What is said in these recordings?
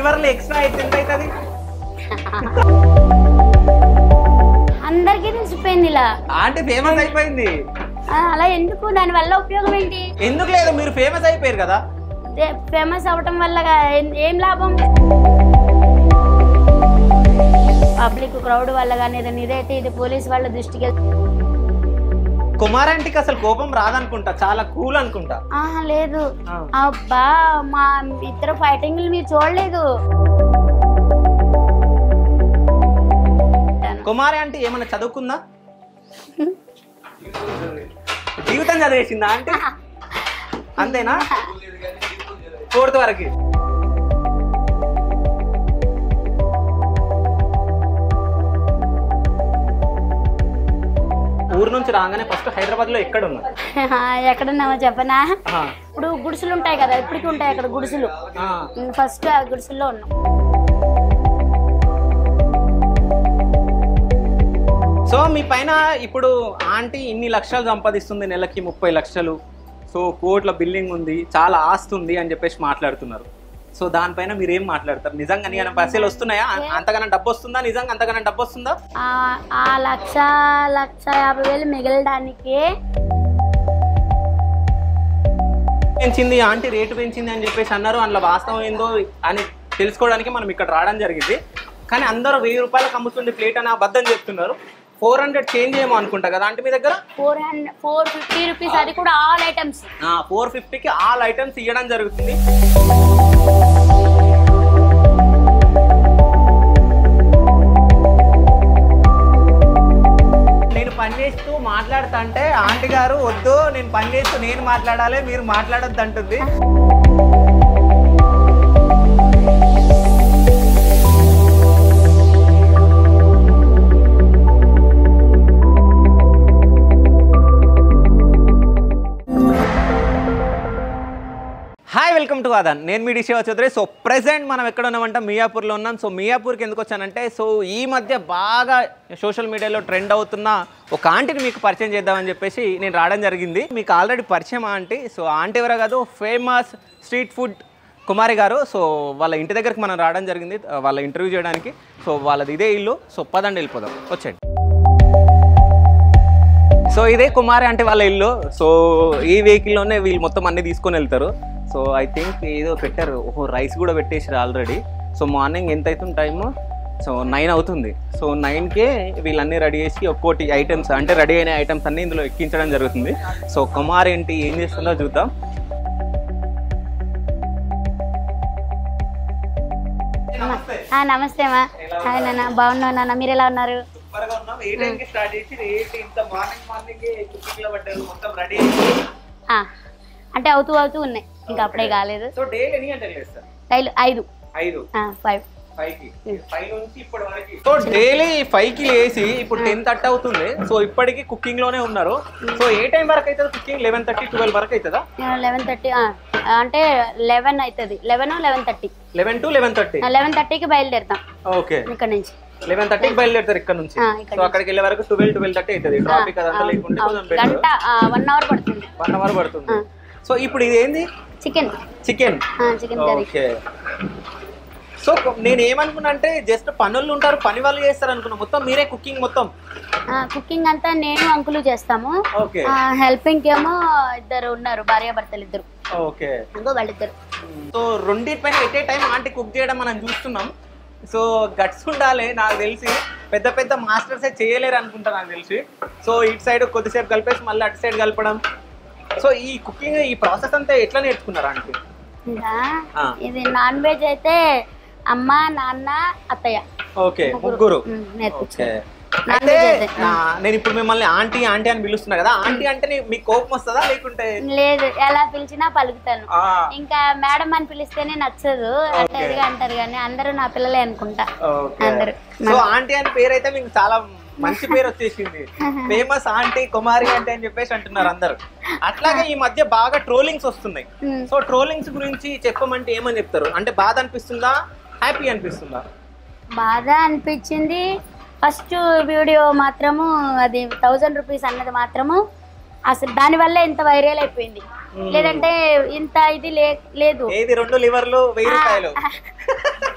లివర్లు extra అయితే ఎంత అవుతుంది అందరికీ తెలిసిపోయింది ఇలా ఆంటీ ఫేమస్ అయిపోయింది ఆ, అలా ఎందుకు దాని వల్ల ఉపయోగం ఏంటి ఎందుకు లేదు మీరు ఫేమస్ అయిపోయారు కదా ఫేమస్ అవ్వటం వల్ల ఏం- ఏం లాభం పబ్లిక్ క్రౌడ్ వల్ల కానీ ఏదైనా ఇదైతే ఇది పోలీస్ వాళ్ళ దృష్టికి వెళ్తే కుమార్ ఆంటీకి అసలు కోపం రాదనుకుంటా చాలా కూల్ అనుకుంటా ఆహా లేదు ఆ. అబ్బా మా ఇద్దరు ఫైటింగ్లు మీరు చూడలేదు కుమారి ఆంటీ ఏమైనా చదువుకుందా జీవితం చదివేసిందా అంటే అంతేనా ఫోర్త్ వరకు ఊరు నుంచి రాగానే ఫస్ట్ హైదరాబాద్ లో ఎక్కడ ఉన్నా ఎక్కడున్నామో చెప్పనా ఆ, ఇప్పుడు గుడిసెలు ఉంటాయి కదా ఇప్పటికీ ఉంటాయి అక్కడ గుడిసెలు ఆ. ఫస్ట్ ఆ గుడిసెల్లో ఉన్నాం సో మీ పైన ఇప్పుడు ఆంటీ ఇన్ని లక్షలు సంపాదిస్తుంది నెలకి ముప్పై లక్షలు సో కోట్ల బిల్డింగ్ ఉంది చాలా ఆస్తి ఉంది అని చెప్పేసి మాట్లాడుతున్నారు సో దానిపైన మీరు ఏం మాట్లాడతారు నిజంగా నీ పైసలు వస్తున్నాయా అ- అంతగానం డబ్బు వస్తుందా నిజంగా అంతగానం డబ్బు వస్తుందా ఆ ఆ లక్ష లక్ష యాభై వేలు మిగలడానికి పెంచింది ఆంటీ రేటు పెంచింది అని చెప్పేసి అన్నారు అందులో వాస్తవం ఏందో అని తెలుసుకోవడానికి మనం ఇక్కడ రావడం జరిగింది కానీ అందరూ వెయ్యి రూపాయలకు అమ్ముతుంది ప్లేట్ అని అబద్ధం చెప్తున్నారు ఫోర్ హండ్రెడ్ చేంజ్ ఏమో అనుకుంటా కదా ఆంటీ మీ దగ్గర four hundred four fifty rupees అది కూడా ఆల్ ఐటమ్స్ ఫోర్ ఫిఫ్టీకి ఆల్ ఐటమ్స్ ఇవ్వడం జరుగుతుంది నేను పని చేస్తూ మాట్లాడుతా అంటే ఆంటీ గారు వద్దు నేను పని చేస్తూ నేను మాట్లాడాలి మీరు మాట్లాడొద్దు అంటుంది హాయ్ వెల్కమ్ టు ఆదన్ నేను మీ డిషేవ చౌదరి సో ప్రెసెంట్ మనం ఎక్కడ ఉన్నామంటే మియాపూర్లో ఉన్నాం సో మియాపూర్కి ఎందుకు వచ్చానంటే సో ఈ మధ్య బాగా సోషల్ మీడియాలో ట్రెండ్ అవుతున్న ఒక ఆంటీని మీకు పరిచయం చేద్దామని చెప్పేసి నేను రావడం జరిగింది మీకు ఆల్రెడీ పరిచయం ఆంటీ సో ఆంటీ ఎవరో కాదు ఫేమస్ స్ట్రీట్ ఫుడ్ కుమారి గారు సో వాళ్ళ ఇంటి దగ్గరికి మనం రావడం జరిగింది వాళ్ళ ఇంటర్వ్యూ చేయడానికి సో వాళ్ళది ఇదే ఇల్లు సో పదండి వెళ్ళిపోదాం వచ్చేయండి సో ఇదే కుమారి అంటే వాళ్ళ ఇల్లు సో ఈ వెహికల్లోనే వీళ్ళు మొత్తం అన్ని తీసుకొని వెళ్తారు సో ఐ థింక్ ఏదో పెట్టారు ఓహో రైస్ కూడా పెట్టేసారు ఆల్రెడీ సో మార్నింగ్ ఎంత అవుతుంది టైము సో నైన్ అవుతుంది సో నైన్కే వీళ్ళన్నీ రెడీ చేసి ఒక్కోటి ఐటమ్స్ అంటే రెడీ అయిన ఐటమ్స్ అన్ని ఇందులో ఎక్కించడం జరుగుతుంది సో కుమార్ ఏంటి ఏం చేస్తుందో చూద్దాం ఆ, నమస్తే మా హాయ్ నాన్న బాగున్నా నాన్న మీరు ఎలా ఉన్నారు సూపర్గా ఉన్నాం ఏ టైంకి స్టార్ట్ చేసి ఏంటి ఇంత మార్నింగ్ మార్నింగ్ కుకింగ్లో పడ్డారు మొత్తం రెడీ ఆ, అంటే అవుతూ అవుతూ ఉన్నాయి ఇంకా అప్పుడే కాలేదు సో డైలీ ఎన్ని గంటలు చేస్తారు డైలీ ఐదు ఐదు ఫైవ్ ఫైవ్ కి ఫైవ్ నుంచి ఇప్పటి వరకు సో డైలీ ఫైవ్ కి లేసి ఇప్పుడు టెన్ థర్టీ అవుతుంది సో ఇప్పటికి కుకింగ్ లోనే ఉన్నారు సో ఏ టైం వరకు అవుతుంది కుకింగ్ లెవెన్ థర్టీ ట్వెల్వ్ వరకు అవుతుందా లెవెన్ థర్టీ అంటే లెవెన్ అవుతుంది eleven eleven thirty eleven to eleven thirty eleven థర్టీకి బయలుదేరుతాం ఓకే ఇక్కడ నుంచి లెవెన్ థర్టీకి బయలుదేరుతారు ఇక్కడ నుంచి ఆ, ఇక్కడ సో అక్కడికి వెళ్ళే వరకు ట్వెల్వ్ ట్వెల్వ్ థర్టీ అవుతుంది ట్రాఫిక్ అదంతా లేకుంటే కొంచెం బెటర్ గంట వన్ అవర్ పడుతుంది వన్ అవర్ పడుతుంది సో ఇప్పుడు ఇది ఏంది chicken chicken chicken curry okay so నేను ఏమనుకున్నా అంటే జస్ట్ పనులు ఉంటారు పని వాళ్ళు చేస్తారు అనుకున్నా మొత్తం మీరే కుకింగ్ మొత్తం కుకింగ్ అంతా నేను అంకులు చేస్తాము ఓకే హెల్పింగ్ ఏమో ఇద్దరు ఉన్నారు భార్య భర్తలు ఇద్దరు ఓకే ఇంకో వాళ్ళిద్దరు సో రెండింటిపైన at a time aunty cook చేయడం మనం చూస్తున్నాం సో గట్స్ ఉండాలి నాకు తెలిసి పెద్ద పెద్ద మాస్టర్సే చేయలేరు అనుకుంటా నాకు తెలిసి సో ఇటు సైడ్ కొద్దిసేపు కలిపేసి మళ్ళీ అటు సైడ్ కలపడం సో ఈ కుకింగ్ ఈ ప్రాసెస్ అంతా ఎట్లా నేర్చుకున్నారు ఆంటీ ఇంకా ఆ. ఇది నాన్ వెజ్ అయితే అమ్మ నాన్న అత్తయ్య ఓకే ముగ్గురు ఉమ్, నేర్పించారు ఓకే నాన్ అయితే వెజ్ అయితే నా- నేను ఇప్పుడు మిమ్మల్ని ఆంటీ ఆంటీ అని పిలుస్తున్నా కదా ఆంటీ అంటే నీ- మీకు కోపం వస్తుందా లేకుంటే లేదు ఎలా పిలిచినా పలుకుతాను ఆ, ఇంకా మేడం అని పిలిస్తేనే నచ్చదు అంటారు అంటారు కానీ అందరూ నా పిల్లలే అనుకుంటా ఓకే అందరూ సో ఆంటీ అని పేరు అయితే మీకు చాలా మంచి పేరు వచ్చేసింది ఫేమస్ ఆంటీ కుమారి అంటే అని చెప్పేసి అంటున్నారు అందరు అట్లాగే ఈ మధ్య బాగా ట్రోలింగ్స్ వస్తున్నాయి ఉమ్. సో ట్రోలింగ్స్ గురించి చెప్పమంటే ఏమని చెప్తారు అంటే బాధ అనిపిస్తుందా హ్యాపీ అనిపిస్తుందా బాధ అనిపించింది ఫస్ట్ వీడియో మాత్రము అది థౌజండ్ రూపీస్ అన్నది మాత్రము అసలు దానివల్ల ఇంత వైరల్ అయిపోయింది లేదంటే ఇంత ఇది లే లేదు ఏది రెండు లివర్లు వెయ్యి రూపాయలు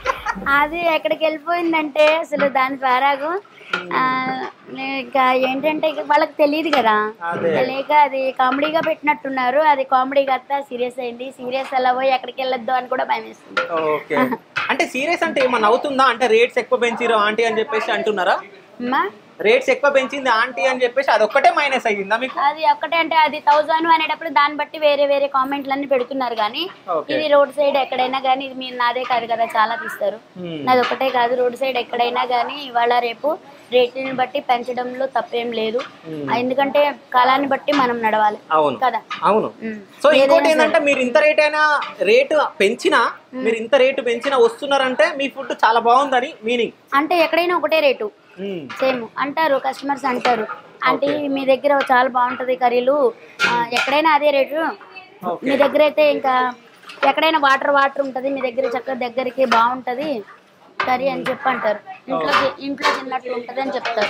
అది ఎక్కడికి వెళ్ళిపోయిందంటే అసలు దాని ద్వారాగు ఆ, నే- ఇంకా ఏంటంటే ఇక వాళ్ళకి తెలియదు కదా అదే. తెలియక అది కామెడీగా పెట్టినట్టున్నారు అది కామెడీ కాస్త సీరియస్ అయింది సీరియస్ అలా పోయి ఎక్కడికి వెళ్ళొద్దు అని కూడా భయం వేస్తుంది ఓకే అంటే సీరియస్ అంటే ఏమన్నా అవుతుందా అంటే రేట్స్ ఎక్కువ పెంచిరు ఆంటీ అని చెప్పేసి అంటున్నారా అమ్మా రేట్స్ ఎక్కువ పెంచింది ఆంటీ అని చెప్పేసి అదొక్కటే మైనస్ అయ్యిందా మీకు అది ఒక్కటే అంటే అది థౌజండ్ అనేటప్పుడు దాన్ని బట్టి వేరే వేరే కామెంట్లు అన్ని పెడుతున్నారు కానీ Okay. ఇది రోడ్ సైడ్ ఎక్కడైనా కానీ ఇది మీరు నాదే కాదు కదా చాలా తీస్తారు Hmm. నాది ఒకటే కాదు రోడ్ సైడ్ ఎక్కడైనా కానీ ఇవాళ రేపు రేట్లను బట్టి పెంచడంలో తప్పేం లేదు Hmm. ఎందుకంటే కాలాన్ని బట్టి మనం నడవాలి అవును కదా అవును ఉమ్. సో ఇంకోటి ఏంటంటే మీరు ఇంత రేట్ అయినా రేటు పెంచినా మీరు ఇంత రేటు పెంచినా వస్తున్నారంటే మీ ఫుడ్ చాలా బాగుందని మీనింగ్ అంటే ఎక్కడైనా ఒకటే రేటు సేమ్ అంటారు కస్టమర్స్ అంటారు అంటే మీ దగ్గర చాలా బాగుంటది కర్రీలు ఆ, ఎక్కడైనా అదే రేటు మీ దగ్గర అయితే ఇంకా ఎక్కడైనా వాటర్ వాటర్ ఉంటది మీ దగ్గర చక్కగా దగ్గరికి బాగుంటది కర్రీ అని చెప్పి అంటారు ఇంట్లో తి- ఇంట్లో తిన్నట్లు ఉంటది అని చెప్తారు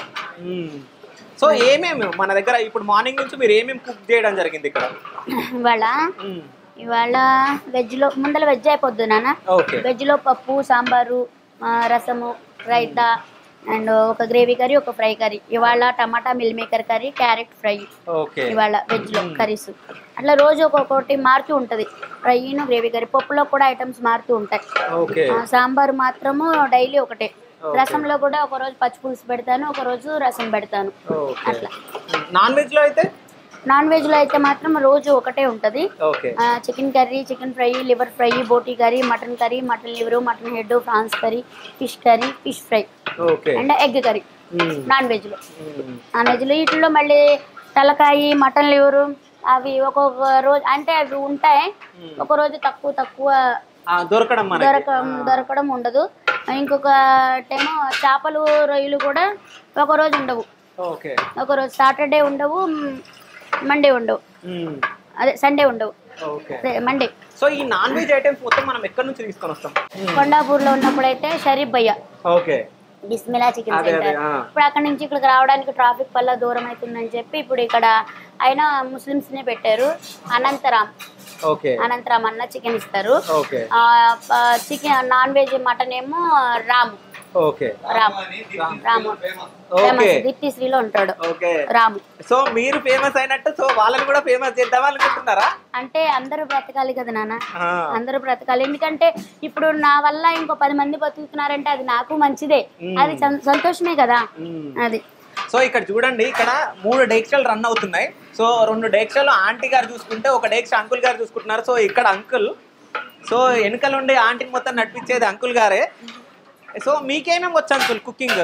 సో ఏమేమి మన దగ్గర ఇప్పుడు మార్నింగ్ నుంచి మీరు ఏమేమి కుక్ చేయడం జరిగింది ఇక్కడ ఇవాళ ఇవాళ వెజ్ లో ముందర వెజ్ అయిపోద్ది నాన్న ఓకే వెజ్ లో పప్పు సాంబారు ఆ, రసము రైతా అండ్ ఒక గ్రేవీ కర్రీ ఒక ఫ్రై కర్రీ ఇవాళ tomato meal maker curry carrot fry okay ఇవాళ వెజ్ లో కర్రీస్ అట్లా రోజు ఒక్కొక్కటి మారుతూ ఉంటది ఫ్రైను గ్రేవీ కర్రీ పప్పులో కూడా ఐటమ్స్ మారుతూ ఉంటాయి ఓకే ఆ, సాంబార్ మాత్రము డైలీ ఒకటే రసంలో కూడా ఒక రోజు పచ్చి పులుసు పెడతాను ఒక రోజు రసం పెడతాను ఓకే అట్లా నాన్ వెజ్ లో అయితే నాన్ వెజ్ లో అయితే మాత్రం రోజు ఒకటే ఉంటది okay chicken curry chicken fry liver fry బోటీ curry mutton curry mutton liver mutton head prawns curry fish curry fish fry okay and egg curry non veg లో నాన్ వెజ్ లో వీటిలో మళ్ళీ తలకాయ మటన్ లివరు అవి ఒక్కొక్క రోజు అంటే అవి ఉంటాయి ఒక రోజు తక్కువ తక్కువ దొరకడం మనకి దొరక దొరకడం ఉండదు ఇంకొక టైము చేపలు రొయ్యలు కూడా ఒక రోజు ఉండవు ఓకే ఒక రోజు సాటర్డే ఉండవు మండే ఉండవు అదే సండే ఉండవు ఓకే అదే మండే సో ఈ నాన్ వెజ్ ఐటమ్స్ మొత్తం మనం ఎక్కడి నుంచి తీసుకొని వస్తాం కొండాపూర్లో ఉన్నప్పుడు అయితే షరీఫ్ భయ్య ఓకే బిస్మిలా చికెన్ అదే, అదే, సెంటర్ ఆ. ఇప్పుడు అక్కడ నుంచి ఇక్కడికి రావడానికి ట్రాఫిక్ వల్ల దూరం అవుతుందని చెప్పి ఇప్పుడు ఇక్కడ ఆయన ముస్లిమ్స్ నే పెట్టారు అనంతరామ్ ఓకే అనంతరామ్ అన్న చికెన్ ఇస్తారు okay chicken non veg mutton ఏమో Ramu okay Ramu Ramu okay famous దిట్టిశ్రీలో ఉంటాడు ఓకే రాము సో మీరు ఫేమస్ అయినట్టు సో వాళ్ళని కూడా ఫేమస్ చేద్దాం అనుకుంటున్నారా అంటే అందరూ బ్రతకాలి కదా నాన్న ఆ, అందరూ బ్రతకాలి ఎందుకంటే ఇప్పుడు నా వల్ల ఇంకో పది మంది బతుకుతున్నారంటే అది నాకు మంచిదే అది సం- సంతోషమే కదా మ్మ్. అది సో ఇక్కడ చూడండి ఇక్కడ మూడు డేక్షలు రన్ అవుతున్నాయి సో రెండు డేక్షలు ఆంటీ గారు చూసుకుంటే ఒక డేక్ష అంకుల్ గారు చూసుకుంటున్నారు సో ఇక్కడ అంకుల్ సో వెనకాల ఉండి ఆంటీని మొత్తం నడిపించేది అంకుల్ గారే సో మీకేమేమి వచ్చు అంకుల్ కుకింగ్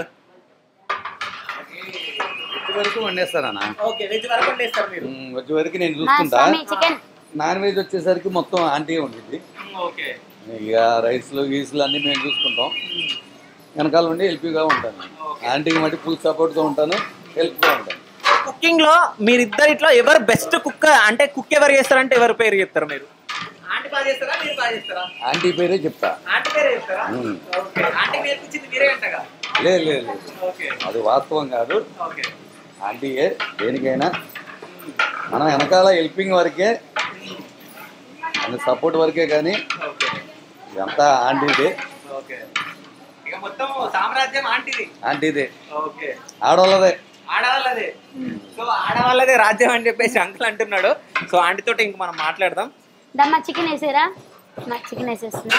వెజ్ వరకు వండేస్తారన్నా ఓకే వెజ్ వరకు వండేస్తారు మీరు ఉమ్, వెజ్ వరకు నేను మా చూసుకుంటా స్వామి చికెన్ నాన్ వెజ్ వచ్చేసరికి మొత్తం ఆంటీ ఉండిద్ది ఓకే ఇక రైస్లు గీసులు అన్నీ మేము చూసుకుంటాం వెనకాల ఉండి హెల్ప్గా ఉంటాను ఆంటీకి మట్టి ఫుల్ సపోర్ట్గా ఉంటాను హెల్ప్గా ఉంటాను కుకింగ్ లో మీరిద్దరిట్లో ఎవరు బెస్ట్ కుక్ అంటే కుక్ ఎవరు చేస్తారంటే ఎవరు పేరు చెప్తారు మీరు ఆంటీ బాగా చేస్తారా మీరు బాగా చేస్తారా ఆంటీ పేరే చెప్తా ఆంటీ పేరు చెప్తారా ఉమ్. ఓకే ఆంటీ నేర్పించింది మీరే అంటగా లేదు లేదు లేదు ఓకే అది వాస్తవం కాదు ఓకే ఆంటీయే దేనికైనా మనం వెనకాల హెల్పింగ్ వరకే మన సపోర్ట్ వరకే కానీ ఓకే ఇదంతా ఆంటీదే ఓకే ఇక మొత్తం సామ్రాజ్యం ఆంటీది ఆంటీదే ఓకే ఆడవాళ్ళదే ఆడవాళ్ళదే సో ఆడవాళ్ళదే రాజ్యం అని చెప్పేసి అంకుల్ అంటున్నాడు సో ఆంటీ తోటి ఇంక మనం మాట్లాడదాం దమ్మా చికెన్ వేసారా నాకు చికెన్ వేసేస్తున్నా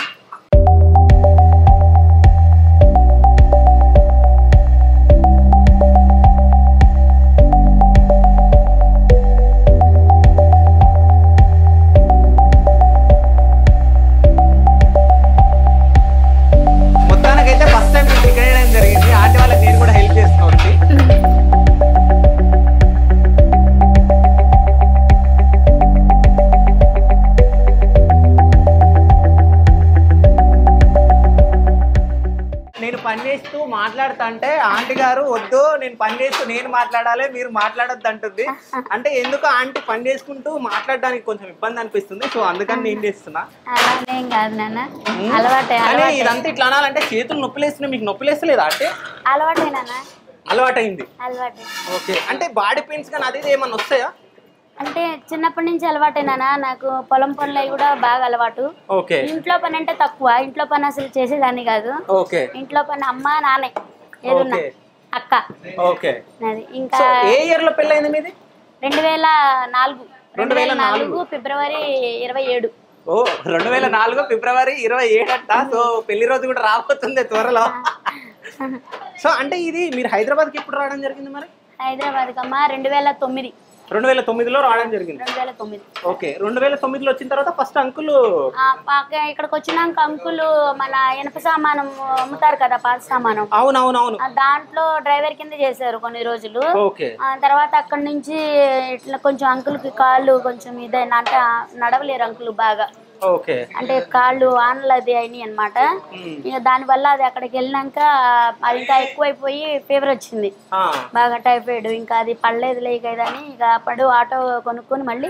మొత్తానికైతే ఫస్ట్ టైం నేను చికెన్ వేయడం జరిగింది ఆంటీ వాళ్ళకి నేను కూడా హెల్ప్ చేస్తున్నా వచ్చి నేను పని చేస్తూ మాట్లాడుతా అంటే ఆంటీ గారు వద్దు నేను పని చేస్తూ నేను మాట్లాడాలి మీరు మాట్లాడొద్దు అంటుంది అంటే ఎందుకు ఆంటీ పని చేసుకుంటూ మాట్లాడడానికి కొంచెం ఇబ్బంది అనిపిస్తుంది సో అందుకని నేను చేస్తున్నా అలానేం కాదు నాన్న అలవాటే కానీ అలవాటే ఇదంతా ఇట్లా అనాలంటే చేతులు నొప్పిలేస్తున్నాయి మీకు నొప్పిలేస్తలేదా అంటే అలవాటే నాన్న అలవాటైంది అలవాటే ఓకే అంటే బాడీ పెయిన్స్ కానీ అది ఇది ఏమన్నా వస్తాయా అంటే చిన్నప్పటి నుంచి అలవాటేనా నాకు పొలం పనులు అవి కూడా బాగా అలవాటు ఓకే ఇంట్లో పని అంటే తక్కువ ఇంట్లో పని అసలు చేసేదాన్ని కాదు ఓకే ఇంట్లో పని అమ్మ నాన్నే ఏదున్నా ఓకే. అక్క ఓకే నాది ఇంకా సో ఏ ఇయర్ లో పెళ్ళైంది మీది రెండు వేల నాలుగు రెండు వేల నాలుగు ఫిబ్రవరి ఇరవై ఏడు ఓ రెండు వేల నాలుగు ఫిబ్రవరి ఇరవై ఏడట సో పెళ్లి రోజు కూడా రాబోతుంది త్వరలో సో అంటే ఇది మీరు హైదరాబాద్కి ఎప్పుడు రావడం జరిగింది మరి హైదరాబాద్ అమ్మ రెండు వేల తొమ్మిది రెండు వేల తొమ్మిదిలో రావడం జరిగింది రెండు వేల తొమ్మిది ఓకే రెండు వేల తొమ్మిదిలో వచ్చిన తర్వాత ఫస్ట్ అంకుల్ ఆ, పాక- ఇక్కడికి వచ్చినాక అంకులు మన ఇనప సామానం అమ్ముతారు కదా పాత సామానం అవునవునవును ఆ, దాంట్లో డ్రైవర్ కింద చేశారు కొన్ని రోజులు ఓకే ఆ తర్వాత అక్కడి నుంచి ఇట్లా కొంచెం అంకుల్కి కాళ్ళు కొంచెం ఇదైనా అంటే ఆ, నడవలేరు అంకుల్ బాగా ఓకే అంటే కాళ్ళు ఆనలు అది అయినాయి అనమాట ఇక దానివల్ల అది అక్కడికి వెళ్ళినాక అది ఇంకా ఎక్కువైపోయి ఫీవర్ వచ్చింది ఆ, బాగా టైఫాయిడ్ ఇంకా అది పడలేదు లేకదని ఇక అప్పుడు ఆటో కొనుక్కొని మళ్ళీ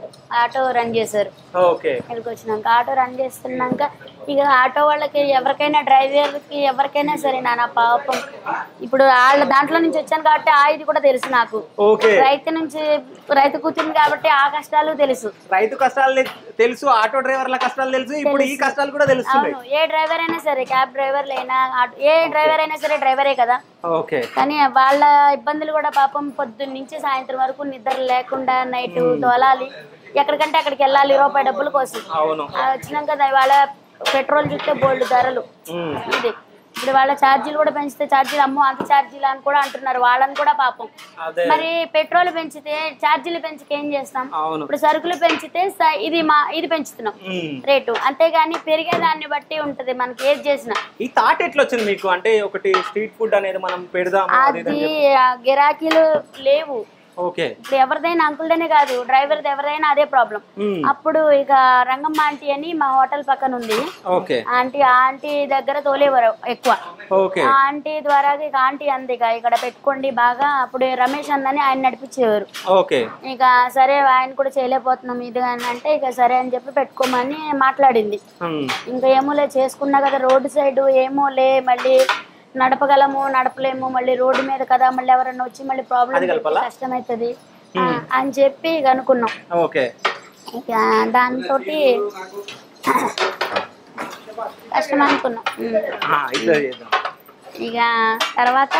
ఆటో రన్ చేశారు ఓకే ఇక్కడికి వచ్చినాక ఆటో రన్ చేస్తున్నాక ఇక ఆటో వాళ్ళకి ఎవరికైనా డ్రైవర్కి ఎవరికైనా సరే నాన్న పాపం ఇప్పుడు వాళ్ళ దాంట్లో నుంచి వచ్చాను కాబట్టి ఆ ఇది కూడా తెలుసు నాకు ఓకే రైతు నుంచి రైతు కూర్చుంది కాబట్టి ఆ కష్టాలు తెలుసు రైతు కష్టాలు తెలుసు ఆటో డ్రైవర్ల కష్టాలు తెలుసు ఇప్పుడు ఈ కష్టాలు కూడా తెలుస్తున్నాయి అవును ఏ డ్రైవర్ అయినా సరే క్యాబ్ డ్రైవర్లు అయినా ఆటో- ఏ డ్రైవర్ అయినా సరే డ్రైవరే కదా ఓకే కానీ వాళ్ళ ఇబ్బందులు కూడా పాపం పొద్దున్న నుంచి సాయంత్రం వరకు నిద్ర లేకుండా నైట్ తోలాలి ఎక్కడికంటే అక్కడికి వెళ్ళాలి రూపాయి డబ్బుల కోసం అవును ఆ వచ్చినాక దా- వాళ్ళ పెట్రోల్ చూస్తే బోల్డ్ ధరలు ఉమ్, ఇది ఇప్పుడు వాళ్ళ ఛార్జీలు కూడా పెంచితే ఛార్జీలు అమ్మో అంత ఛార్జీలు అని కూడా అంటున్నారు వాళ్ళని కూడా పాపం అదే మరి పెట్రోల్ పెంచితే ఛార్జీలు పెంచితే ఏం చేస్తాం అవును ఇప్పుడు సరుకులు పెంచితే స- ఇది మా ఇది పెంచుతున్నాం ఉమ్. రేటు అంతేగాని పెరిగేదాన్ని బట్టి ఉంటది మనకి ఏది చేసినా ఈ థాట్ ఎట్లా వచ్చింది మీకు అంటే ఒకటి స్ట్రీట్ ఫుడ్ అనేది మనం పెడదాము అది ఇది అది అని ఆ గిరాకీలు లేవు ఓకే ఇప్పుడు ఎవరిదైనా అంకుల్దనే కాదు డ్రైవర్ది ఎవరిదైనా అదే ప్రాబ్లం ఉమ్, అప్పుడు ఇక రంగమ్మ ఆంటీ అని మా హోటల్ పక్కన ఉంది ఓకే ఆంటీ ఆ ఆంటీ దగ్గర తోలేవారు ఎక్కువ ఓకే ఆ ఆంటీ ద్వారా ఇక ఆంటీ అంది ఇక ఇక్కడ పెట్టుకోండి బాగా అప్పుడు రమేష్ అందని ఆయన నడిపించేవారు ఓకే ఇక సరే ఆయన కూడా చేయలేకపోతున్నాం ఇది అని అంటే ఇక సరే అని చెప్పి పెట్టుకోమని మాట్లాడింది ఉమ్, ఇంకా ఏమోలే చేసుకున్నా కదా రోడ్డు సైడ్ ఏమోలే మళ్ళీ నడపగలము నడపలేము మళ్ళీ రోడ్డు మీద కదా మళ్ళీ ఎవరైనా వచ్చి మళ్ళీ ప్రాబ్లం కలపాలా? కష్టం అవుతుంది అని చెప్పి ఇక అనుకున్నాం ఓకే ఇక దాంతో కష్టం అనుకున్నాం ఉమ్. ఆ, ఇట్లా చేద్దాం ఇక తర్వాత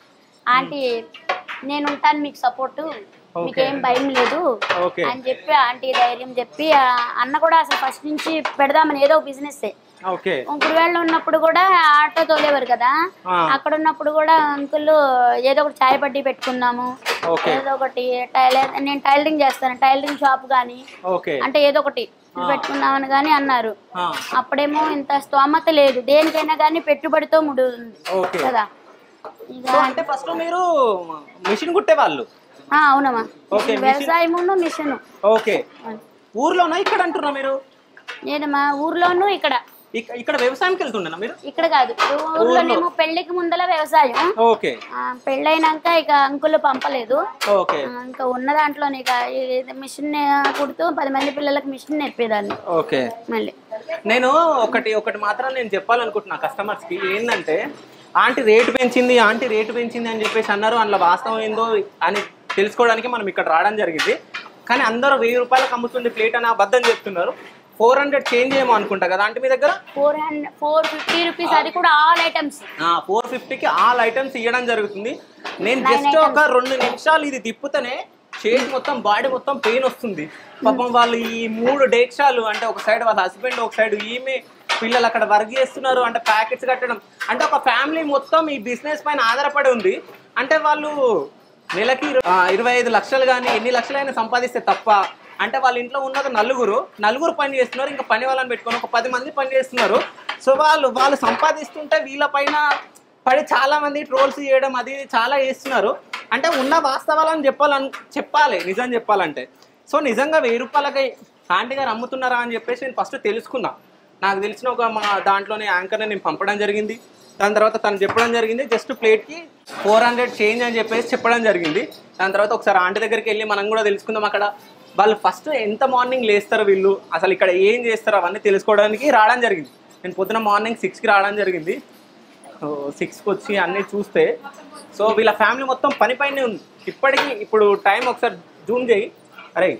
ఆంటీ నేను ఉంటాను మీకు సపోర్టు మీకేం భయం లేదు ఓకే అని చెప్పి ఆంటీ ధైర్యం చెప్పి ఆ అన్న కూడా అసలు ఫస్ట్ నుంచి పెడదామని ఏదో బిజినెస్ ఓకే గుడివాడలో ఉన్నప్పుడు కూడా ఆటో తోలేవారు కదా ఆ. అక్కడ ఉన్నప్పుడు కూడా అంకుల్ ఏదో ఒకటి చాయ్ పట్టి పెట్టుకుందాము ఓకే ఏదో ఒకటి టైలర్ నేను టైలరింగ్ చేస్తాను టైలరింగ్ షాప్ కానీ ఓకే అంటే ఏదో ఒకటి పెట్టుకుందామని కానీ అన్నారు ఆ, అప్పుడేమో ఇంత స్తోమత లేదు దేనికైనా కానీ పెట్టుబడితో ముడుతుంది ఓకే కదా ఇక సో అంటే ఫస్ట్ మీరు మిషన్ కుట్టేవాళ్ళు ఆ, అవునమ్మా ఓకే, వ్యవసాయమును మిషన్ ఓకే ఊర్లోనా ఇక్కడ అంటున్నా మీరు నేనమ్మా ఊర్లోను ఇక్కడ ఇక- ఇక్కడ వ్యవసాయంకి వెళ్తుండేనా మీరు ఇక్కడ కాదు ఊర్లోనేమో పెళ్లికి ముందల వ్యవసాయం ఓకే ఆ, పెళ్ళైనాక ఇక అంకులు పంపలేదు ఓకే ఆ, ఇంకా ఉన్న దాంట్లోనే ఇక ఇది మిషన్ కుడుతూ పది మంది పిల్లలకు మిషన్ నేర్పేదాన్ని ఓకే మళ్ళీ నేను ఒకటి ఒకటి మాత్రం నేను చెప్పాలనుకుంటున్నా కస్టమర్స్కి ఏంటంటే ఆంటీ రేటు పెంచింది ఆంటీ రేటు పెంచింది అని చెప్పేసి అన్నారు అందులో వాస్తవం ఏందో అని తెలుసుకోవడానికి మనం ఇక్కడ రావడం జరిగింది కానీ అందరూ వెయ్యి రూపాయలకు అమ్ముతుంది ప్లేట్ అని అబద్ధం చెప్తున్నారు ఫోర్ హండ్రెడ్ చేంజ్ చేయమో అనుకుంటా కదా ఆంటీ మీ దగ్గర four hundred four fifty rupees అది కూడా ఆల్ ఐటమ్స్ ఫోర్ ఫిఫ్టీకి ఆల్ ఐటమ్స్ ఇవ్వడం జరుగుతుంది నేను జస్ట్ ఒక రెండు నిమిషాలు ఇది తిప్పుతేనే చేతి మొత్తం బాడీ మొత్తం పెయిన్ వస్తుంది పాపం వాళ్ళు ఈ మూడు డేక్షాలు అంటే ఒక సైడ్ వాళ్ళ హస్బెండ్ ఒక సైడ్ ఈమె పిల్లలు అక్కడ వర్క్ చేస్తున్నారు అంటే ప్యాకెట్స్ కట్టడం అంటే ఒక ఫ్యామిలీ మొత్తం ఈ బిజినెస్ పైన ఆధారపడి ఉంది అంటే వాళ్ళు నెలకి ఇరు- ఆ, ఇరవై ఐదు లక్షలు కానీ ఎన్ని లక్షలైనా సంపాదిస్తే తప్ప అంటే వాళ్ళ ఇంట్లో ఉన్నది నలుగురు నలుగురు పని చేస్తున్నారు ఇంకా పని వాళ్ళని పెట్టుకొని ఒక పది మంది పని చేస్తున్నారు సో వాళ్ళు వాళ్ళు సంపాదిస్తుంటే వీళ్ళ పైన పడి చాలా మంది ట్రోల్స్ చేయడం అది ఇది చాలా చేస్తున్నారు అంటే ఉన్న వాస్తవాలను చెప్పాలని చెప్పాలి నిజం చెప్పాలంటే సో నిజంగా వెయ్యి రూపాయలకి ఆంటీ గారు అమ్ముతున్నారా అని చెప్పేసి నేను ఫస్ట్ తెలుసుకున్నా నాకు తెలిసిన ఒక మా దాంట్లోనే యాంకర్ని నేను పంపడం జరిగింది దాని తర్వాత తను చెప్పడం జరిగింది జస్ట్ ప్లేట్కి ఫోర్ హండ్రెడ్ చేంజ్ అని చెప్పేసి చెప్పడం జరిగింది దాని తర్వాత ఒకసారి ఆంటీ దగ్గరికి వెళ్ళి మనం కూడా తెలుసుకుందాం అక్కడ వాళ్ళు ఫస్ట్ ఎంత మార్నింగ్ లేస్తారు వీళ్ళు అసలు ఇక్కడ ఏం చేస్తారు అవన్నీ తెలుసుకోవడానికి రావడం జరిగింది నేను పొద్దున మార్నింగ్ సిక్స్కి రావడం జరిగింది సిక్స్కి వచ్చి అన్నీ చూస్తే సో వీళ్ళ ఫ్యామిలీ మొత్తం పని పైనే ఉంది ఇప్పటికీ ఇప్పుడు టైం ఒకసారి జూమ్ చేయి అరే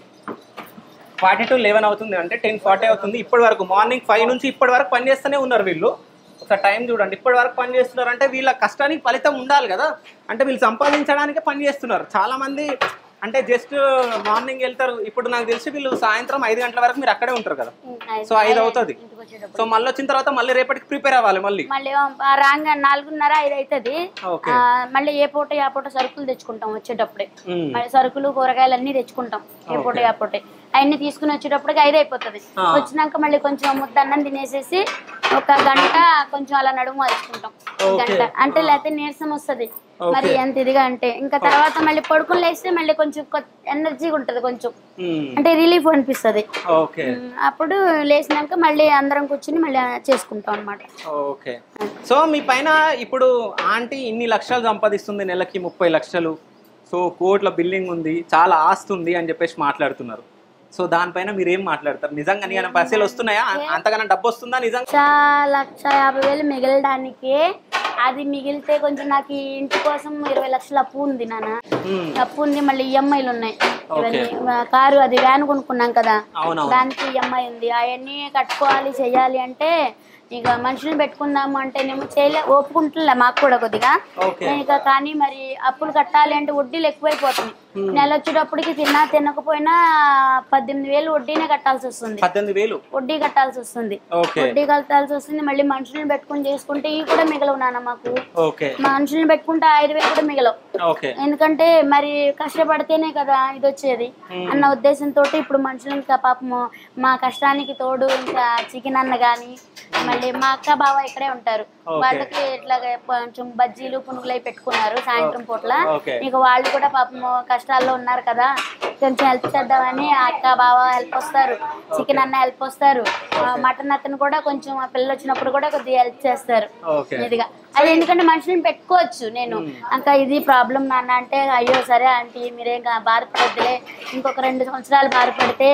ఫార్టీ టు లెవెన్ అవుతుంది అంటే టెన్ ఫార్టీ అవుతుంది ఇప్పటి వరకు మార్నింగ్ ఫైవ్ నుంచి ఇప్పటి వరకు పని చేస్తూనే ఉన్నారు వీళ్ళు ఒకసారి టైం చూడండి ఇప్పటి వరకు పని చేస్తున్నారు అంటే వీళ్ళ కష్టానికి ఫలితం ఉండాలి కదా అంటే వీళ్ళు సంపాదించడానికే పని చేస్తున్నారు చాలా మంది అంటే జస్ట్ మార్నింగ్ వెళ్తారు ఇప్పుడు నాకు తెలిసి వీళ్ళు సాయంత్రం ఐదు గంటల వరకు మీరు అక్కడే ఉంటారు కదా సో ఐదు అవుతుంది ఇంటికి వచ్చేటప్పుడు సో మళ్ళీ వచ్చిన తర్వాత మళ్ళీ రేపటికి ప్రిపేర్ అవ్వాలి మళ్ళీ మళ్ళీ ఆ రాంగ్ నాలుగున్నర ఐదు అవుతుంది ఓకే మళ్ళీ ఏ పూట ఆ పూట సరుకులు తెచ్చుకుంటాం వచ్చేటప్పుడే మ్మ్. మళ్ళీ సరుకులు కూరగాయలు అన్ని తెచ్చుకుంటాం ఏ పూట ఆ పూట అవన్నీ తీసుకుని వచ్చేటప్పటికి ఐదు అయిపోతుంది ఆ. వచ్చినాక మళ్ళీ కొంచెం ముద్ద అన్నం తినేసేసి ఒక గంట కొంచెం అలా నడుము అరుచుకుంటాం ఓకే. గంట అంటే లేకపోతే నీరసం వస్తుంది మరి ఎంత ఇదిగా అంటే ఇంకా తర్వాత మళ్ళీ పడుకుని లేస్తే మళ్ళీ కొంచెం ఎనర్జీగా ఉంటది కొంచెం మ్మ్. అంటే రిలీఫ్ అనిపిస్తుంది ఓకే అప్పుడు లేచినాక మళ్ళీ అందరం కూర్చుని మళ్ళీ చేసుకుంటాం అన్నమాట ఓకే సో మీ పైన ఇప్పుడు ఆంటీ ఇన్ని లక్షలు సంపాదిస్తుంది నెలకి ముప్పై లక్షలు సో కోట్ల బిల్డింగ్ ఉంది చాలా ఆస్తి ఉంది అని చెప్పేసి మాట్లాడుతున్నారు సో దానిపైన మీరు ఏం మాట్లాడతారు నిజంగా నీ పైసలు వస్తున్నాయా అంతగానో డబ్బు వస్తుందా నిజంగా లక్ష లక్ష యాభై వేలు మిగలడానికి అది మిగిలితే కొంచెం నాకు ఈ ఇంటి కోసం ఇరవై లక్షల అప్పు ఉంది నాన్న మ్మ్. అప్పు ఉంది మళ్ళీ ఈఎంఐలు ఉన్నాయి ఇవన్నీ ఆ, కారు అది వ్యాన్ కొనుక్కున్నాం కదా అవునవును దానికి ఈఎంఐ ఉంది అవన్నీ కట్టుకోవాలి చేయాలి అంటే ఇక మనుషులు పెట్టుకుందాము అంటేనేమో చేయలే ఒప్పుకుంటులే మాకు కూడా కొద్దిగా ఓకే నేను ఇక కానీ మరి అప్పులు కట్టాలి అంటే వడ్డీలు ఎక్కువైపోతుంది నెల వచ్చేటప్పటికి తిన్నా తినకపోయినా పద్దెనిమిది వేలు వడ్డీనే కట్టాల్సి వస్తుంది పద్దెనిమిది వేలు వడ్డీ కట్టాల్సి వస్తుంది ఓకే వడ్డీ కట్టాల్సి వస్తుంది మళ్ళీ మనుషులను పెట్టుకుని చేసుకుంటే ఇవి కూడా మిగలవు నాన్న మాకు ఓకే మనుషులను పెట్టుకుంటే ఐదు వేలు కూడా మిగలవు ఓకే ఎందుకంటే మరి కష్టపడితేనే కదా ఇది వచ్చేది అన్న ఉద్దేశంతో ఇప్పుడు మనుషులు ఇంకా పాపము మా కష్టానికి తోడు ఇంకా చికెన్ అన్న గాని మళ్ళీ మా అక్క బావ ఇక్కడే ఉంటారు Okay. వాళ్ళకి ఇట్లా కొంచెం బజ్జీలు పునుగులు అవి పెట్టుకున్నారు సాయంత్రం పూట్ల ఓకే ఇక వాళ్ళు కూడా పాపము కష్టాల్లో ఉన్నారు కదా కొంచెం హెల్ప్ చేద్దామని ఆ అక్క బావ హెల్ప్ వస్తారు చికెన్ అన్న హెల్ప్ వస్తారు ఆ మటన్ అతను కూడా కొంచెం ఆ పిల్లలు వచ్చినప్పుడు కూడా కొద్దిగా హెల్ప్ చేస్తారు ఓకే ఇదిగా అది ఎందుకంటే మనుషులను పెట్టుకోవచ్చు నేను ఇంకా ఇది ప్రాబ్లం నాన్న అంటే అయ్యో సరే ఆంటీ మీరేం కా- బాధపడద్దులే ఇంకొక రెండు సంవత్సరాలు బాధపడితే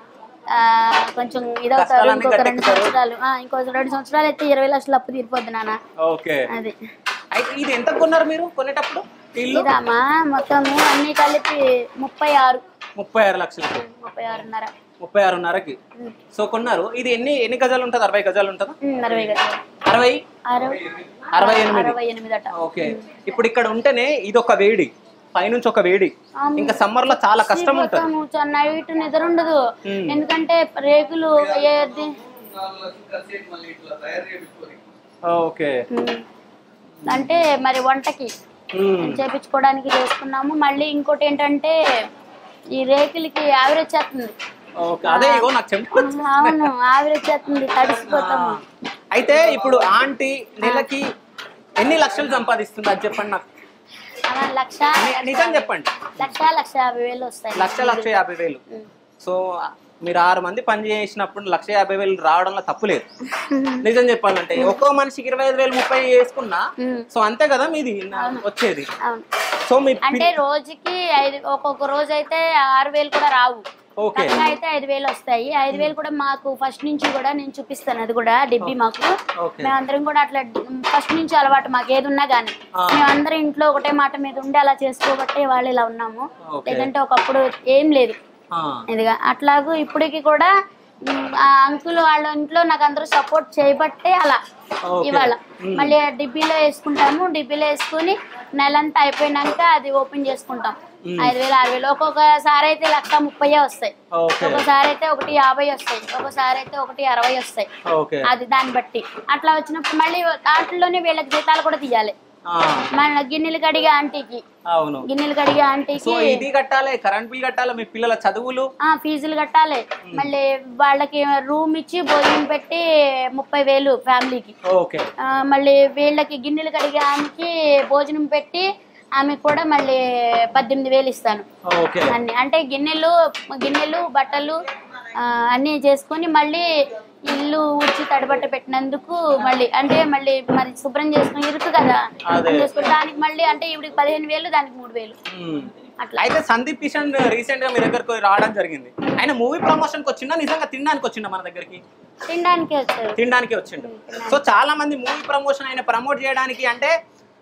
ఆ, కొంచెం ఇదవుతారు కష్టాలన్నీ ఇంకొక రెండు గట్టెక్కుతారు. సంవత్సరాలు ఆ, ఇంకో రెండు సంవత్సరాలు అయితే ఇరవై లక్షలు అప్పు తీరిపోద్ది నాన్న ఓకే అది అయితే ఇది ఎంత కొన్నారు మీరు కొనేటప్పుడు ఇల్లు ఇదామా మొత్తము అన్ని కలిపి ముప్పై ఆరు ముప్పై ఆరు లక్షలకి ముప్పై ఆరున్నర ముప్పై ఆరున్నరకి సో కొన్నారు ఇది ఎన్ని ఎన్ని గజాలు ఉంటుంది అరవై గజాలు ఉంటుందా ఉమ్, అరవై కదా అరవై అరవై అరవై ఎనిమిది అరవై ఎనిమిది అట ఓకే ఇప్పుడు ఇక్కడ ఉంటేనే ఇది ఒక వేడి పైనుంచి ఒక వేడి అవును. ఇంకా సమ్మర్ లో చాలా కష్టం ఉంటుంది మొత్తం నైట్ నిద్ర ఉండదు ఎందుకంటే రేకులు ఏది ఓకే ఉమ్. అంటే మరి వంటకి మ్మ్. చేపించుకోవడానికి చేసుకున్నాము మళ్ళీ ఇంకోటి ఏంటంటే ఈ రేకులకి ఆవిరి వచ్చేస్తుంది ఓకే అదే ఇగో నాకు చెప్పు అవును ఆవిరి వచ్చేస్తుంది తడిసిపోతాము అయితే ఇప్పుడు ఆంటీ నెలకి ఎన్ని లక్షలు సంపాదిస్తుంది అది చెప్పండి నాకు అలా లక్ష ని- నిజం చెప్పండి లక్ష లక్ష యాభై వేలు వస్తాయి లక్ష లక్ష యాభై వేలు సో మీరు ఆరు మంది పని చేసినప్పుడు లక్ష యాభై వేలు రావడంలో తప్పు లేదు నిజం చెప్పాలంటే ఒక్కో మనిషికి ఇరవై ఐదు వేలు ముప్పై వేసుకున్నా ఉమ్. సో అంతే కదా మీది నా- వచ్చేది అవును సో మీ అంటే రోజుకి ఐదు ఒక్కొక్క రోజు అయితే ఆరు వేలు కూడా రావు ఓకే పక్కా అయితే ఐదు వేలు వస్తాయి ఐదు వేలు కూడా మాకు ఫస్ట్ నుంచి కూడా నేను చూపిస్తాను అది కూడా డిబ్బి మాకు ఓకే మేమందరం కూడా అట్లా ఫస్ట్ నుంచి అలవాటు మాకు ఏది ఉన్నా కానీ ఆ. మేమందరం ఇంట్లో ఒకటే మాట మీద ఉండి అలా చేసుకోబట్టే వాళ్ళు ఇలా ఉన్నాము ఓకే. లేదంటే ఒకప్పుడు ఏం లేదు ఆ, ఇదిగా అట్లాగూ ఇప్పటికి కూడా ఉమ్, ఆ అంకుల్ వాళ్ళ ఇంట్లో నాకు అందరూ సపోర్ట్ చేయబట్టే అలా ఓకే. ఇవాళ మళ్ళీ ఆ డిబ్బీలో వేసుకుంటాము డిబ్బీలో వేసుకుని నెలంతా అయిపోయినాక అది ఓపెన్ చేసుకుంటాం ఐదు వేలు ఆరు వేలు ఒక్కొక్కసారి అయితే లక్ష ముప్పై వస్తాయి ఓకే ఒకసారి అయితే ఒకటి యాభై వస్తాయి ఒకసారి అయితే ఒకటి అరవై వస్తాయి ఓకే అది దాన్ని బట్టి అట్లా వచ్చినప్పుడు మళ్ళీ దాంట్లోనే వీళ్ళకి జీతాలు కూడా తీయాలి ఆ, మన గిన్నెలు కడిగే ఆంటీకి అవును గిన్నెలు కడిగే సో ఆంటీకి ఇది కట్టాలి కరెంట్ బిల్ కట్టాలి మీ పిల్లల చదువులు ఆ ఫీజులు కట్టాలి మళ్ళీ వాళ్ళకి రూమ్ ఇచ్చి భోజనం పెట్టి ముప్పై వేలు ఫ్యామిలీకి ఓకే ఆ, మళ్ళీ వీళ్ళకి గిన్నెలు కడిగే ఆమెకి భోజనం పెట్టి ఆమెకు కూడా మళ్ళీ పద్దెనిమిది వేలు ఇస్తాను ఓకే అన్ని అంటే గిన్నెలు గిన్నెలు బట్టలు ఆ, అన్నీ చేసుకొని మళ్ళీ ఇల్లు ఊడ్చి తడబట్ట పెట్టినందుకు మళ్ళీ అంటే మళ్ళీ మరి శుభ్రం చేసుకుని ఇరుకు కదా అదే. చేసుకుని దానికి మళ్ళీ అంటే ఇవిడికి పదిహేను వేలు దానికి మూడు వేలు మ్మ్. అట్లా అయితే సందీప్ కిషన్ రీసెంట్ గా మీ దగ్గరకు రావడం జరిగింది ఆయన మూవీ ప్రమోషన్ కి వచ్చిందా నిజంగా తినడానికి వచ్చిందా మన దగ్గరికి తినడానికి వచ్చారు తినడానికి వచ్చిండు సో చాలా మంది మూవీ ప్రమోషన్ ఆయన ప్రమోట్ చేయడానికి అంటే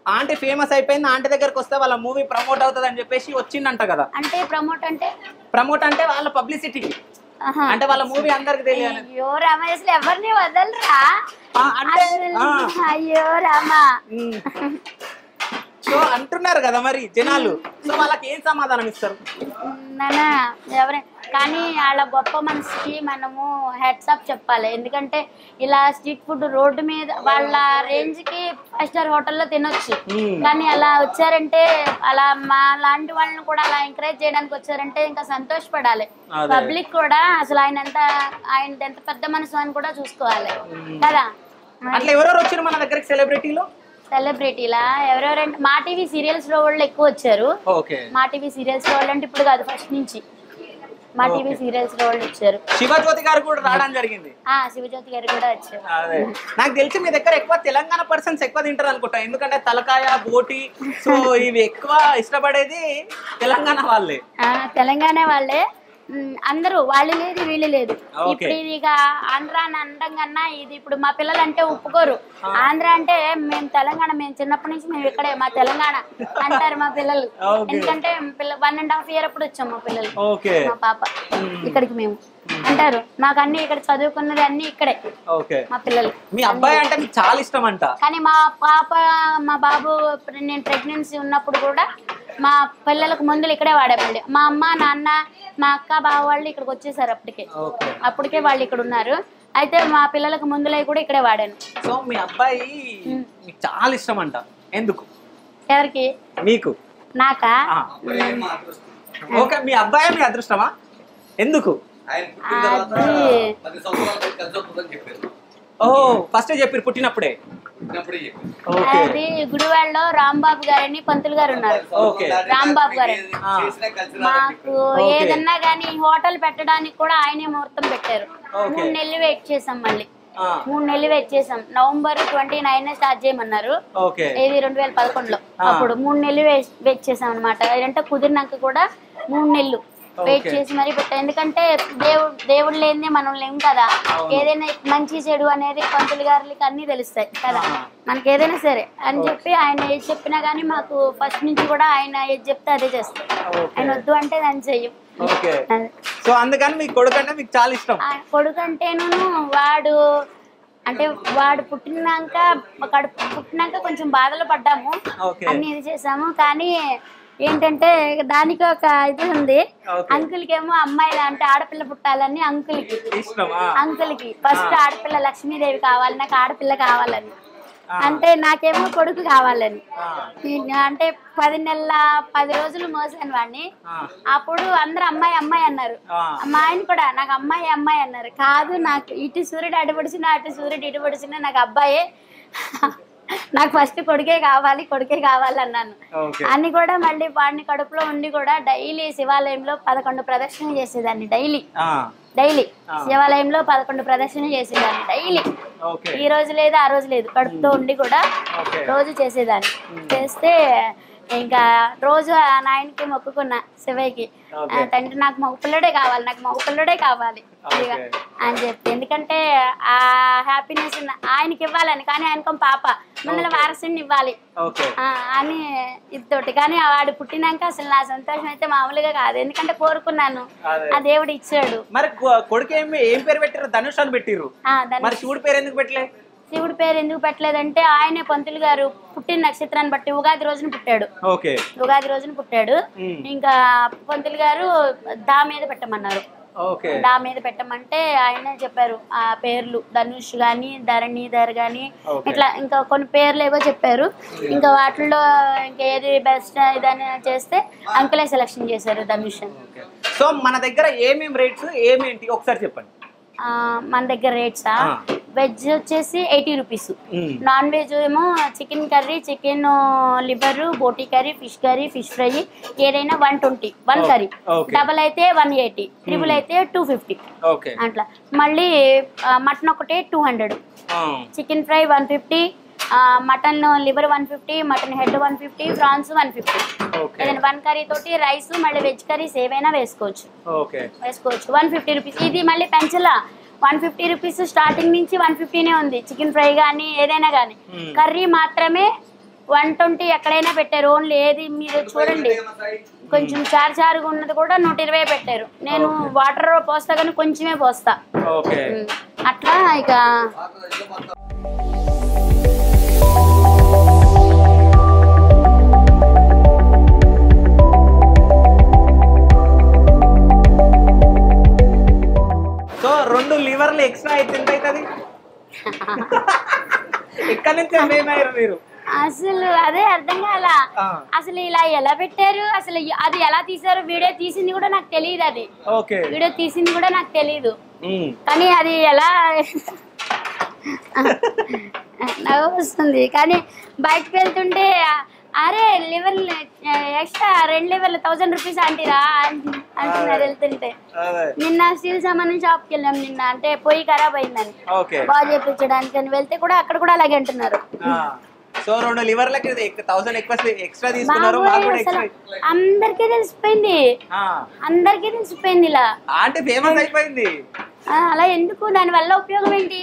ఆంటీ ఫేమస్ అయిపోయింది ఆంటీ దగ్గరకు వస్తే వాళ్ళ మూవీ ప్రమోట్ అవుతుంది అని చెప్పేసి వచ్చిందంట కదా అంటే ప్రమోట్ అంటే ప్రమోట్ అంటే వాళ్ళ పబ్లిసిటీకి ఆహా. అంటే వాళ్ళ మూవీ అందరికి తెలియాలి అయ్యో రమేష్లు ఎవరిని వదలరా ఆ, అంటే ఆ, అసలు అయ్యో రామా ఉమ్. సో అంటున్నారు కదా మరి జనాలు సో వాళ్ళకి ఏం సమాధానం ఇస్తారు నాన్న ఎవరే కానీ వాళ్ళ గొప్ప మనసుకి మనము హెడ్సప్ చెప్పాలి ఎందుకంటే ఇలా స్ట్రీట్ ఫుడ్ రోడ్డు మీద వాళ్ళ రేంజ్ కి ఫైవ్ స్టార్ హోటల్లో తినొచ్చు Hmm. కానీ అలా వచ్చారంటే అలా మా లాంటి వాళ్ళని కూడా అలా ఎంకరేజ్ చేయడానికి వచ్చారంటే ఇంకా సంతోషపడాలి అదే. పబ్లిక్ కూడా అసలు ఆయన ఎంత ఆయన ఎంత పెద్ద మనసు అని కూడా చూసుకోవాలి కదా అట్లా ఎవరెవరు వచ్చారు మన దగ్గరికి సెలబ్రిటీలు సెలబ్రిటీలా ఎవరెవరంటే మా టీవీ సీరియల్స్ లో వాళ్ళు ఎక్కువ వచ్చారు ఓకే మా టీవీ సీరియల్స్ లో వాళ్ళు అంటే ఇప్పుడు కాదు ఫస్ట్ నుంచి మా టీవీ సీరియల్స్ లో వాళ్ళు వచ్చారు శివజ్యోతి గారు కూడా రావడం జరిగింది ఆ శివజ్యోతి గారు కూడా వచ్చారు అదే నాకు తెలిసి మీ దగ్గర ఎక్కువ తెలంగాణ పర్సన్స్ ఎక్కువ తింటారు అనుకుంటా ఎందుకంటే తలకాయ బోటి సో ఇవి ఎక్కువ ఇష్టపడేది తెలంగాణ వాళ్ళే ఆ, తెలంగాణ వాళ్ళే ఉమ్, అందరూ వాళ్ళు లేదు వీళ్ళు లేదు ఓకే. ఇప్పుడు ఇది ఇక ఆంధ్ర అని అనడం కన్నా ఇది ఇప్పుడు మా పిల్లలు అంటే ఒప్పుకోరు ఆంధ్ర అంటే మేము తెలంగాణ మేము చిన్నప్పటి నుంచి మేము ఇక్కడే మా తెలంగాణ అంటారు మా పిల్లలు ఓకే. ఎందుకంటే పిల్ల వన్ అండ్ హాఫ్ ఇయర్ అప్పుడు వచ్చాం మా పిల్లలు ఓకే మా పాప ఇక్కడికి మేము అంటారు మాకు అన్ని ఇక్కడ చదువుకున్నది అన్ని ఇక్కడే ఓకే మా పిల్లలు మీ అబ్బాయి అంటే మీకు చాలా ఇష్టం అంట కానీ మా పాప మా బాబు ఇప్పుడు నేను ప్రెగ్నెన్సీ ఉన్నప్పుడు కూడా మా పిల్లలకు మందులు ఇక్కడే వాడేవాళ్ళు మా అమ్మ నాన్న మా అక్క బావ వాళ్ళు ఇక్కడికి వచ్చేసారు అప్పటికే ఓకే అప్పటికే వాళ్ళు ఇక్కడ ఉన్నారు అయితే మా పిల్లలకు మందులు అవి కూడా ఇక్కడే వాడాను సో మీ అబ్బాయి మీకు చాలా ఇష్టం అంట ఎందుకు ఎవరికి మీకు నాకా ఆ. ఓకే మీ అబ్బాయి మీ అదృష్టమా ఎందుకు ఆయన పుట్టిన తర్వాత అది పది సంవత్సరాలు కలిసి వస్తుందని చెప్పారు ఓహో ఫస్ట్ చెప్పారు పుట్టినప్పుడే పుట్టినప్పుడే చెప్పారు ఓకే అది గుడివాడలో రాంబాబు గారని పంతులు గారు ఉన్నారు ఓకే. రాంబాబు గారు. ఆ. చేసినా కలిసి మాకు ఓకే. ఏదన్నా కానీ హోటల్ పెట్టడానికి కూడా ఆయనే ముహూర్తం పెట్టారు ఓకే. మూడు నెలలు వెయిట్ చేసాం మళ్ళీ ఆ, మూడు నెలలు వెయిట్ చేసాం నవంబర్ ట్వంటీ నైన్ స్టార్ట్ చేయమన్నారు ఓకే ఇది రెండు వేల పదకొండులో ఆ. అప్పుడు మూడు నెలలు వెయిట్ వెయిట్ చేసాం అనమాట అంటే కుదిరినాక కూడా మూడు నెలలు వెయిట్ ఓకే. చేసి మరీ పెట్టాం ఎందుకంటే దేవుడు దేవుడు లేనిదే మనం లేం కదా అవును. ఏదైనా మంచి చెడు అనేది పంతులు గారికి అన్ని తెలుస్తాయి కదా ఆ. మనకి ఏదైనా సరే అని చెప్పి ఆయన ఏది చెప్పినా కానీ మాకు ఫస్ట్ నుంచి కూడా ఆయన ఏది చెప్తే అదే చేస్తాం ఓకే. ఆయన వద్దు అంటే దాన్ని చెయ్యం ఓకే అదే. సో అందుకని మీ కొడుకు అంటే మీకు చాలా ఇష్టం ఆ కొడుకంటేను వాడు అంటే వాడు పుట్టినాక వాడు పుట్టినాక కొంచెం బాధలు పడ్డాము ఓకే. అన్ని ఇది చేసాము కానీ ఏంటంటే దానికి ఒక ఇది ఉంది ఓకే. అంకుల్ కి ఏమో అమ్మాయి అంటే ఆడపిల్ల పుట్టాలని అంకుల్ కి ఇష్టమా అంకుల్ కి ఫస్ట్ ఆడపిల్ల లక్ష్మీదేవి కావాలి నాకు ఆడపిల్ల కావాలని ఆ. అంటే నాకేమో కొడుకు కావాలని ఆ, నేను అంటే పది నెలల పది రోజులు మోసాను వాడిని ఆ, అప్పుడు అందరూ అమ్మాయి అమ్మాయి అన్నారు ఆ. మా ఆయన కూడా నాకు అమ్మాయి అమ్మాయి అన్నారు కాదు నాకు ఇటు సూర్యుడు అటు పొడిచిన అటు సూర్యుడు ఇటు పొడిచిన నాకు అబ్బాయే నాకు ఫస్ట్ కొడుకే కావాలి కొడుకే కావాలి అన్నాను ఓకే అని కూడా మళ్ళీ వాడిని కడుపులో ఉండి కూడా డైలీ శివాలయంలో పదకొండు ప్రదక్షిణ చేసేదాన్ని డైలీ ఆ, డైలీ ఆ. శివాలయంలో పదకొండు ప్రదక్షిణ చేసేదాన్ని డైలీ ఓకే ఈ రోజు లేదు ఆ రోజు లేదు కడుపుతో ఉండి కూడా ఓకే రోజు చేసేదాన్ని చేస్తే ఇంకా రోజు ఆ నాయనకి మొక్కుకున్నా శివయ్యకి ఓకే. ఆ, తండ్రి నాకు మగ పిల్లడే కావాలి నాకు మగ పిల్లడే కావాలి ఓకే. ఇక అని చెప్పి ఎందుకంటే ఆ హ్యాపీనెస్ ఆయనకి ఇవ్వాలని కానీ ఆయనకం పాప ముందర వారసుని ఇవ్వాలి ఓకే ఆ, అని ఇదితోటి కానీ ఆ వాడు పుట్టినాక అసలు నా సంతోషం అయితే మామూలుగా కాదు ఎందుకంటే కోరుకున్నాను అదే. ఆ దేవుడు ఇచ్చాడు మరి కొ- కొడుకు ఏం ఏం పేరు పెట్టారు ధనుష్ అని పెట్టిర్రు ఆ, దాన్ని మరి శివుడి పేరు ఎందుకు పెట్టలే శివుడి పేరు ఎందుకు పెట్టలేదంటే ఆయనే పంతులు గారు పుట్టిన నక్షత్రాన్ని బట్టి ఉగాది రోజున పుట్టాడు ఓకే ఉగాది రోజున పుట్టాడు మ్మ్. ఇంకా పంతులు గారు దా మీద పెట్టమన్నారు ఓకే దా మీద పెట్టమంటే ఆయన చెప్పారు ఆ పేర్లు ధనుష్ గాని ధరణీధర్ గాని Okay. ఇట్లా ఇంకా కొన్ని పేర్లు ఏవో చెప్పారు ఇంకా వాటిల్లో ఇంకా ఏది బెస్ట్ ఇదని చేస్తే అంకులే సెలక్షన్ చేశారు ధనుష్ అని. ఓకే సో మన దగ్గర ఏమేం రేట్స్ ఏమేంటి ఒకసారి చెప్పండి ఆ, మన దగ్గర రేట్సా ఆ. వెజ్ వచ్చేసి eighty rupees hmm. Non veg ఏమో చికెన్ కర్రీ చికెన్ లివర్ బోటీ curry fish curry fish fry ఏదైనా వన్ ట్వంటీ వన్ ఓ- కర్రీ ఓకే. డబల్ అయితే వన్ ఎయిటీ ట్రిపుల్ అయితే టూ ఫిఫ్టీ ఓకే అట్లా మళ్ళీ మటన్ ఒకటే టూ హండ్రెడ్ ఆ, chicken fry one fifty mutton liver one fifty mutton head one fifty prawns one fifty okay ఏదైనా one curry తోటి rice మళ్ళీ veg curries ఏవైనా వేసుకోవచ్చు ఓకే వేసుకోవచ్చు వన్ ఫిఫ్టీ రూపీస్ ఇది మళ్ళీ పెంచలా వన్ ఫిఫ్టీ రూపీస్ స్టార్టింగ్ నుంచి వన్ ఫిఫ్టీనే ఉంది చికెన్ ఫ్రై కానీ ఏదైనా కానీ Hmm. కర్రీ మాత్రమే వన్ ట్వంటీ ఎక్కడైనా పెట్టారు ఓన్లీ ఏది మీరు చూడండి కొంచెం చారు చారుగా ఉన్నది కూడా నూట ఇరవై పెట్టారు నేను వాటర్ పోస్తా కానీ కొంచెమే పోస్తా ఓకే ఉమ్. అట్లా ఇక సో రెండు లివర్లు ఎక్స్ట్రా అయితే ఎంత అవుతుంది ఎక్కడి నుంచి ఫేమ్ అయ్యారు మీరు అసలు అదే అర్థం కాల ఆ. అసలు ఇలా ఎలా పెట్టారు అసలు అది ఎలా తీసారు వీడియో తీసింది కూడా నాకు తెలియదు అది ఓకే వీడియో తీసింది కూడా నాకు తెలియదు కానీ అది ఎలా నవ్వు వస్తుంది కానీ బయటకు వెళ్తుంటే అరే లివర్ ఎక్స్ట్రా రెండు లివర్లు థౌసండ్ రూపీస్ అంటీరా అంట- అంటున్నారు వెళ్తుంటే అదే నిన్న స్టీల్ సామాన్ షాప్కి వెళ్ళాం నిన్న అంటే పొయ్యి ఖరాబ్ అయిందని ఓకే బాగా చేయించడానికి అని వెళ్తే కూడా అక్కడ కూడా అలాగే అంటున్నారు సో రెండు లివర్లకి థౌసండ్ ఎక్కువ ఎక్స్ట్రా తీసుకున్నారు మాకు బాబోయ్ కూడా అసలు ఎక్స్ట్రా అందరికీ తెలిసిపోయింది అందరికీ తెలిసిపోయింది ఇలా అంటే ఫేమస్ అయిపోయింది ఆ, అలా ఎందుకు దాని వల్ల ఉపయోగం ఏంటి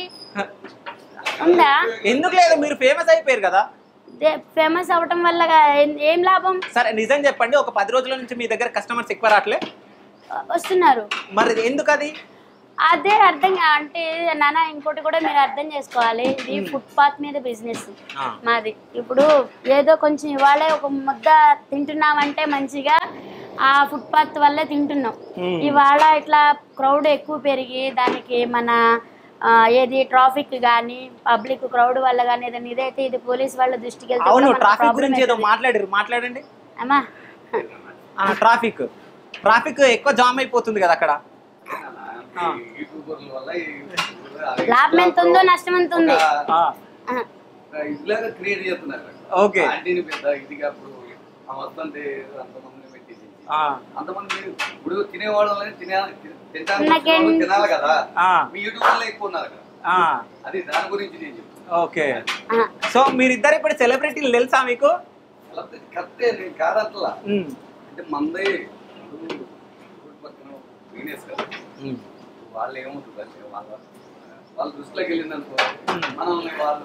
ఉందా ఎందుకు లేదు మీరు ఫేమస్ అయిపోయారు కదా ఫేమస్ అవటం వల్ల ఏం- ఏం లాభం సరే నిజం చెప్పండి ఒక పది రోజుల నుంచి మీ దగ్గర కస్టమర్స్ ఎక్కువ రావట్లే వస్తున్నారు మరి ఎందుకు అది అదే అర్థం కా- అంటే నాన్న ఇంకోటి కూడా మీరు అర్థం చేసుకోవాలి ఇది ఫుట్పాత్ మీద బిజినెస్ ఆ. మాది ఇప్పుడు ఏదో కొంచెం ఇవాళే ఒక ముద్ద తింటున్నామంటే మంచిగా ఆ ఫుట్పాత్ వల్లే తింటున్నాం మ్మ్. ఇవాళ ఇట్లా క్రౌడ్ ఎక్కువ పెరిగి దానికి మన ఆ, ఏది ట్రాఫిక్ కానీ పబ్లిక్ క్రౌడ్ వల్ల కానీ ఏదైనా ఇదైతే ఇది పోలీస్ వాళ్ళ దృష్టికి వెళ్తే అవును కూడా మనకు ట్రాఫిక్ problem గురించి ఏదో అవుతుంది. మాట్లాడారు మాట్లాడండి అమ్మా ట్రాఫిక్ ట్రాఫిక్ ఎక్కువ జామ్ అయిపోతుంది కదా అక్కడ ఆ. యూట్యూబర్ల వల్ల ఈ యూట్యూబర్లు లాభం ఎంత ఉందో నష్టం ఎంత ఉంది ఒక ఆ, ఆహా. ఇలాగా క్రియేట్ చేస్తున్నారు ఓకే. ఆంటీని పెద్ద ఇదిగా అప్పుడు ఆ వస్తుంటే అంతమందిని పెట్టేసి ఆ, అంతమంది మీరు ఇప్పుడు తినేవాళ్ళని తినే తినడానికి నాకేం- వచ్చిన వాళ్ళు తినాలి కదా ఆ, మీ యూట్యూబ్ లో ఎక్కువ ఉన్నారు కదా ఆ, అది దాని గురించి నేను చెప్తాను ఓకే ఆహా. సో మీరిద్దరు ఇప్పుడు సెలబ్రిటీలు తెలుసా మీకు కరెక్టే నేను కాదంటలా ఉమ్, అంటే మందే ఇప్పుడు పక్కన వీనేస్ కదా ఉమ్, వాళ్ళు ఏమవుతుంది అంటే వాళ్ళ వాళ్ళ దృష్టిలోకి వెళ్ళిందనుకో మనల్ని వాళ్ళు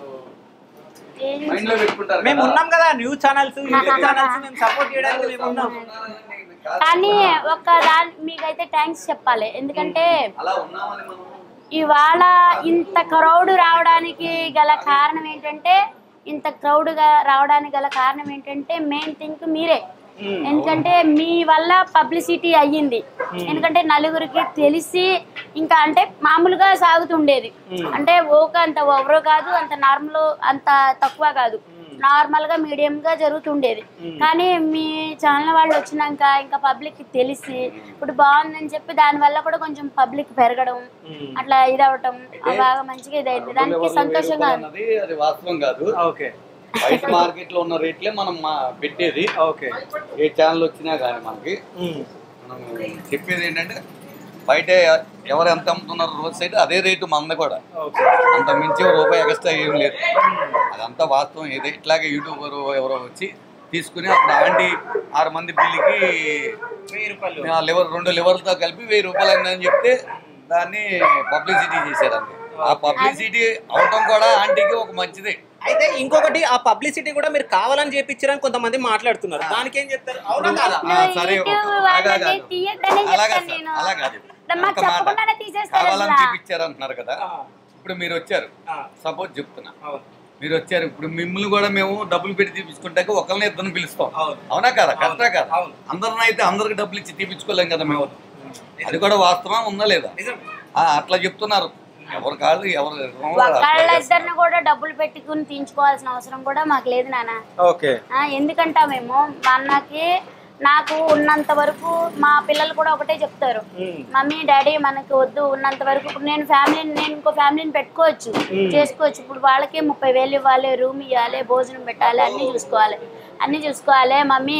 ఏం మైండ్ లో పెట్టుకుంటారు మేము కదా. ఉన్నాం కదా న్యూస్ ఛానల్స్ యూట్యూబ్ ఛానల్స్ మేము సపోర్ట్ చేయడానికి మేము ఉన్నాం కాదు. కానీ ఒక దాని మీకైతే థ్యాంక్స్ చెప్పాలి ఎందుకంటే అలా ఉన్నామని మనం ఇవాళ ఇంత క్రౌడ్ రావడానికి గల కారణం ఏంటంటే ఇంత క్రౌడ్ రావడానికి గల కారణం ఏంటంటే మెయిన్ థింక్ మీరే మ్మ్. ఎందుకంటే మీ వల్ల పబ్లిసిటీ అయ్యింది ఎందుకంటే నలుగురికి తెలిసి ఇంకా అంటే మామూలుగా సాగుతుండేది అంటే ఓక అంత ఓవరో కాదు అంత నార్మల్ అంత తక్కువ కాదు నార్మల్ గా మీడియం గా జరుగుతుండేది కానీ మీ ఛానల్ వాళ్ళు వచ్చినాక ఇంకా పబ్లిక్ తెలిసి ఇప్పుడు బాగుందని చెప్పి దాని వల్ల కూడా కొంచెం పబ్లిక్ పెరగడం మ్మ్. అట్లా ఇది అవటం బాగా మంచిగా ఇదైంది దానికి ఎవరు సంతోషంగా వేరు అన్నది అది వాస్తవం కాదు ఓకే బయట మార్కెట్ లో ఉన్న రేట్లే మనం మా- పెట్టేది ఓకే ఏ ఛానల్ వచ్చినా కానీ మనకి ఉమ్, మనం చెప్పేది ఏంటంటే బయట ఎవరు ఎంత అమ్ముతున్నారు రోడ్ సైడ్ అదే రేటు మంద కూడా ఓకే అంత మించి ఓ రూపాయి ఎక్స్ట్రా ఏం లేదు అదంతా వాస్తవం ఏదో ఇట్లాగే యూట్యూబర్ ఎవరో వచ్చి తీసుకుని అప్పుడు ఆంటీ ఆరు మంది బిల్లుకి వెయ్యి రూపాయలు ఆ లివర్ రెండు లివర్లతో కలిపి వెయ్యి రూపాయలు అయిందని చెప్తే దాన్ని పబ్లిసిటీ చేశారండి ఆ పబ్లిసిటీ అవటం కూడా ఆంటీకి ఒక మంచిదే అయితే ఇంకొకటి ఆ పబ్లిసిటీ కూడా మీరు కావాలని చేపించారని కొంతమంది మాట్లాడుతున్నారు దానికి ఏం చెప్తారు అవునా కాదా ఆ, సరే ఒక- యూట్యూబ్ అలాగా వాళ్ళకి కాదు. తీయొద్దనే అలాగా చెప్తాను సార్, నేను. అలా కాదు మాకు ఒక్క మాట. చెప్పకుండానే తీసేస్తారు కావాలని అసలు. చూపించారు అంటున్నారు కదా ఆ. ఇప్పుడు మీరు వచ్చారు ఆ, సపోజ్ చెప్తున్నా అవును మీరు వచ్చారు ఇప్పుడు మిమ్మల్ని కూడా మేము డబ్బులు పెట్టి తీపించుకుంటాక ఒకరిని ఇద్దరిని పిలుస్తాం అవును. అవునా కదా కరెక్టా కదా అవును. అందరిని అయితే అందరికి డబ్బులు ఇచ్చి తీపించుకోలేం కదా మేము అది కూడా వాస్తవం ఉందా లేదా నిజం ఆ, అట్లా చెప్తున్నారు ఎవరు కాదు ఎవరు ఎవరు అట్లా ఒకళ్ళ చేస్తారు. ఇద్దరిని కూడా డబ్బులు పెట్టుకుని తీయించుకోవాల్సిన అవసరం కూడా మాకు లేదు నాన్న ఓకే ఆ, ఎందుకంటామేమో మా అన్నకి నాకు ఉన్నంత వరకు మా పిల్లలు కూడా ఒకటే చెప్తారు ఉమ్, మమ్మీ డాడీ మనకి వద్దు ఉన్నంత వరకు ఇప్పుడు నేను ఫ్యామిలీని నేను ఇంకో ఫ్యామిలీని పెట్టుకోవచ్చు చేసుకోవచ్చు ఇప్పుడు వాళ్ళకి ముప్పై వేలు ఇవ్వాలి రూమ్ ఇవ్వాలి భోజనం పెట్టాలి అన్నీ చూసుకోవాలి అన్నీ చూసుకోవాలి మమ్మీ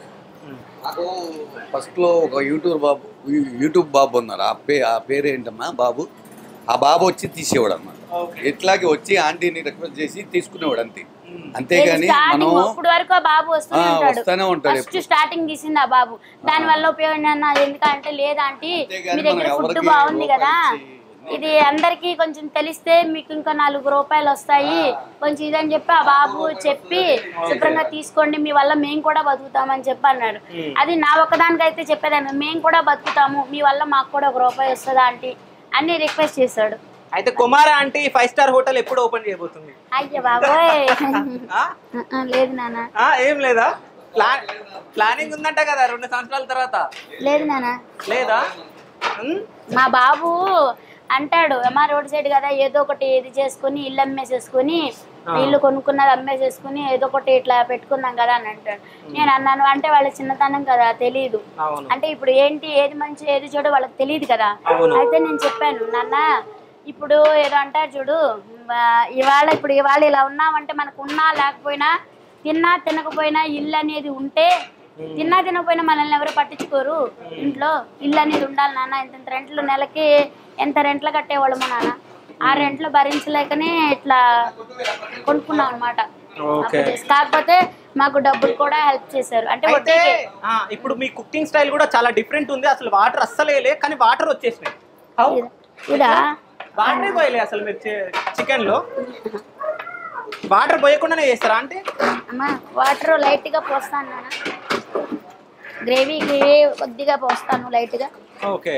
నాకు ఫస్ట్ లో ఒక యూట్యూబ్ బాబు యూట్యూబ్ బాబు ఉన్నారు ఆ పే ఆ పేరు ఏంటమ్మా బాబు ఆ బాబు వచ్చి తీసేవాడు అన్నమాట ఓకే ఇట్లాగే వచ్చి ఆంటీని రిక్వెస్ట్ చేసి తీసుకునేవాడు అంతే అంతేగాని మనం స్టార్టింగ్ ఇప్పుడు వరకు ఆ బాబు వస్తూనే ఆ, ఉంటాడు వస్తూనే ఉంటాడు ఫస్ట్ స్టార్టింగ్ తీసింది ఆ బాబు దాని వల్ల ఉపయోగం ఏంటన్నా ఎందుకంటే లేదా ఆంటీ అంతేగాని మీ దగ్గర మనం ఫుడ్ ఎవరికి బాగుంది కదా రూపాయి ఇచ్చి ఇది అందరికీ కొంచెం తెలిస్తే మీకు ఇంకా నాలుగు రూపాయలు వస్తాయి కొంచెం ఇదని చెప్పి ఆ బాబు చెప్పి శుభ్రంగా తీసుకోండి మీ వల్ల మేము కూడా బతుకుతామని చెప్పి అన్నాడు అది నా ఒక్కదానికి అయితే చెప్పేదాన్ని మేము కూడా బతుకుతాము మీ వల్ల మాకు కూడా ఒక రూపాయి వస్తుందా ఆంటీ అని రిక్వెస్ట్ చేశాడు అయితే Kumari aunty five star hotel ఎప్పుడు ఓపెన్ చేయబోతుంది అయ్య బాబోయ్ ఆ? ఆ, లేదు నాన్న ఆ, ఏం లేదా ప్లాన్ ప్లానింగ్ ఉందంట కదా రెండు సంవత్సరాల తర్వాత లేదు నాన్న లేదా ఉమ్? మా బాబు అంటాడు అమ్మా రోడ్ సైడ్ కదా ఏదో ఒకటి ఇది చేసుకుని ఇల్లు అమ్మేసేసుకుని ఇల్లు కొనుక్కున్నది అమ్మేసేసుకుని ఏదో ఒకటి ఇట్లా పెట్టుకుందాం కదా అని అంటాడు నేను అన్నాను అంటే వాళ్ళ చిన్నతనం కదా తెలియదు అవును అంటే ఇప్పుడు ఏంటి ఏది మంచి ఏది చెడు వాళ్ళకి తెలియదు కదా అవును. అయితే నేను చెప్పాను నాన్న ఇప్పుడు ఏదో అంటారు చూడు ఆ, ఇవాళ ఇప్పుడు ఇవాళ ఇలా ఉన్నామంటే మనకు ఉన్నా లేకపోయినా తిన్నా తినకపోయినా ఇల్లు అనేది ఉంటే తిన్నా తినకపోయినా మనల్ని ఎవరు పట్టించుకోరు ఇంట్లో ఇల్లు అనేది ఉండాలి నాన్న ఇంత రెంట్లు నెలకి ఎంత రెంట్లు కట్టేవాళ్ళము నాన్న ఆ రెంట్లు భరించలేకనే ఇట్లా కొనుక్కున్నాం అనమాట ఓకే కాకపోతే మాకు డబ్బులు కూడా హెల్ప్ చేశారు అంటే అయితే వడ్డీకి ఆ, ఇప్పుడు మీ కుకింగ్ స్టైల్ కూడా చాలా డిఫరెంట్ ఉంది అసలు వాటర్ అస్సలే లే కానీ వాటర్ వచ్చేసినాయి How? ఇదా- ఇదా వాటరే పోయలే అసలు మీరు చికెన్ లో వాటర్ పోయకుండానే చేస్తారా అంటే అమ్మా వాటర్ లైట్ గా పోస్తాను నాన్న గ్రేవీకి కొద్దిగా పోస్తాను లైట్ గా ఓకే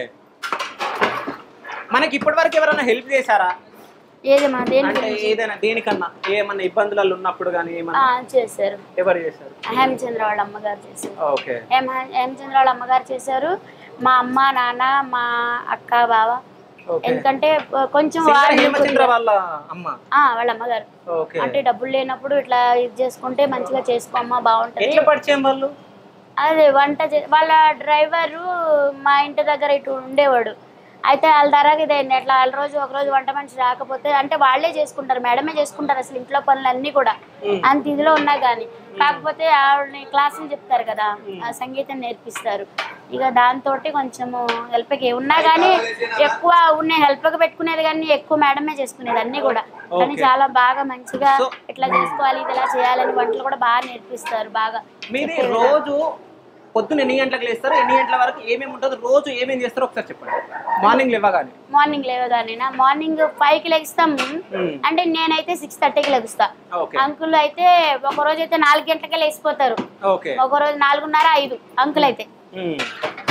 మనకి ఇప్పటి వరకు ఎవరైనా హెల్ప్ చేశారా ఏదమ్మా దేని అంటే గురించి? ఏదైనా దేనికన్నా ఏమన్నా ఇబ్బందులలో ఉన్నప్పుడు కానీ ఆ, ఏమన్నా చేశారు ఎవరు చేశారు హేమచంద్ర వాళ్ళ అమ్మగారు చేశారు ఓకే హేమ హేమచంద్ర వాళ్ళ అమ్మగారు చేశారు మా అమ్మ నాన్న మా అక్క బావ ఓకే ఎందుకంటే ఆ, కొంచెం సింగర్ వాళ్ళు హేమచంద్ర వాళ్ళ అమ్మ ఆ, వాళ్ళ అమ్మగారు ఓకే అంటే డబ్బులు లేనప్పుడు ఇట్లా ఇది చేసుకుంటే మంచిగా చేసుకోమ్మా బాగుంటది ఎట్లా పరిచయం వాళ్ళు అదే వంట చే వాళ్ళ డ్రైవరు మా ఇంటి దగ్గర ఇటు ఉండేవాడు అయితే వాళ్ళ ధరకి ఇదేంటి అట్లా వాళ్ళ రోజు ఒక రోజు వంట మనిషి రాకపోతే అంటే వాళ్ళే చేసుకుంటారు మేడమే చేసుకుంటారు అసలు ఇంట్లో పనులు అన్నీ కూడా అంత ఇదిలో ఉన్నా కానీ కాకపోతే ఆవిడని క్లాసులు చెప్తారు కదా ఆ సంగీతం నేర్పిస్తారు ఇక దాంతో కొంచెము హెల్ప్కి ఉన్నా కానీ ఎక్కువ ఉన్న హెల్ప్కి పెట్టుకునేది కానీ ఎక్కువ మేడమే చేసుకునేది అన్నీ కూడా కానీ Okay. చాలా బాగా మంచిగా So- ఇట్లా చేసుకోవాలి ఇది ఇలా చేయాలని వంటలు కూడా బాగా నేర్పిస్తారు బాగా మీది రోజు పొద్దున్న ఎన్ని గంటలకు లేస్తారు ఎన్ని గంటల వరకు ఏమేమి ఉంటుంది రోజు ఏమేమి చేస్తారో ఒకసారి చెప్పండి మార్నింగ్ లేవగానే మార్నింగ్ లేవగానేనా మార్నింగ్ ఫైవ్ కి లెగుస్తాం మ్మ్. అంటే నేనైతే సిక్స్ థర్టీకి లెగుస్తా ఓకే అంకుల్ అయితే ఒక రోజు అయితే నాలుగు గంటలకే లేచిపోతారు ఓకే ఒక రోజు నాలుగున్నర ఐదు అంకుల్ అయితే ఉమ్.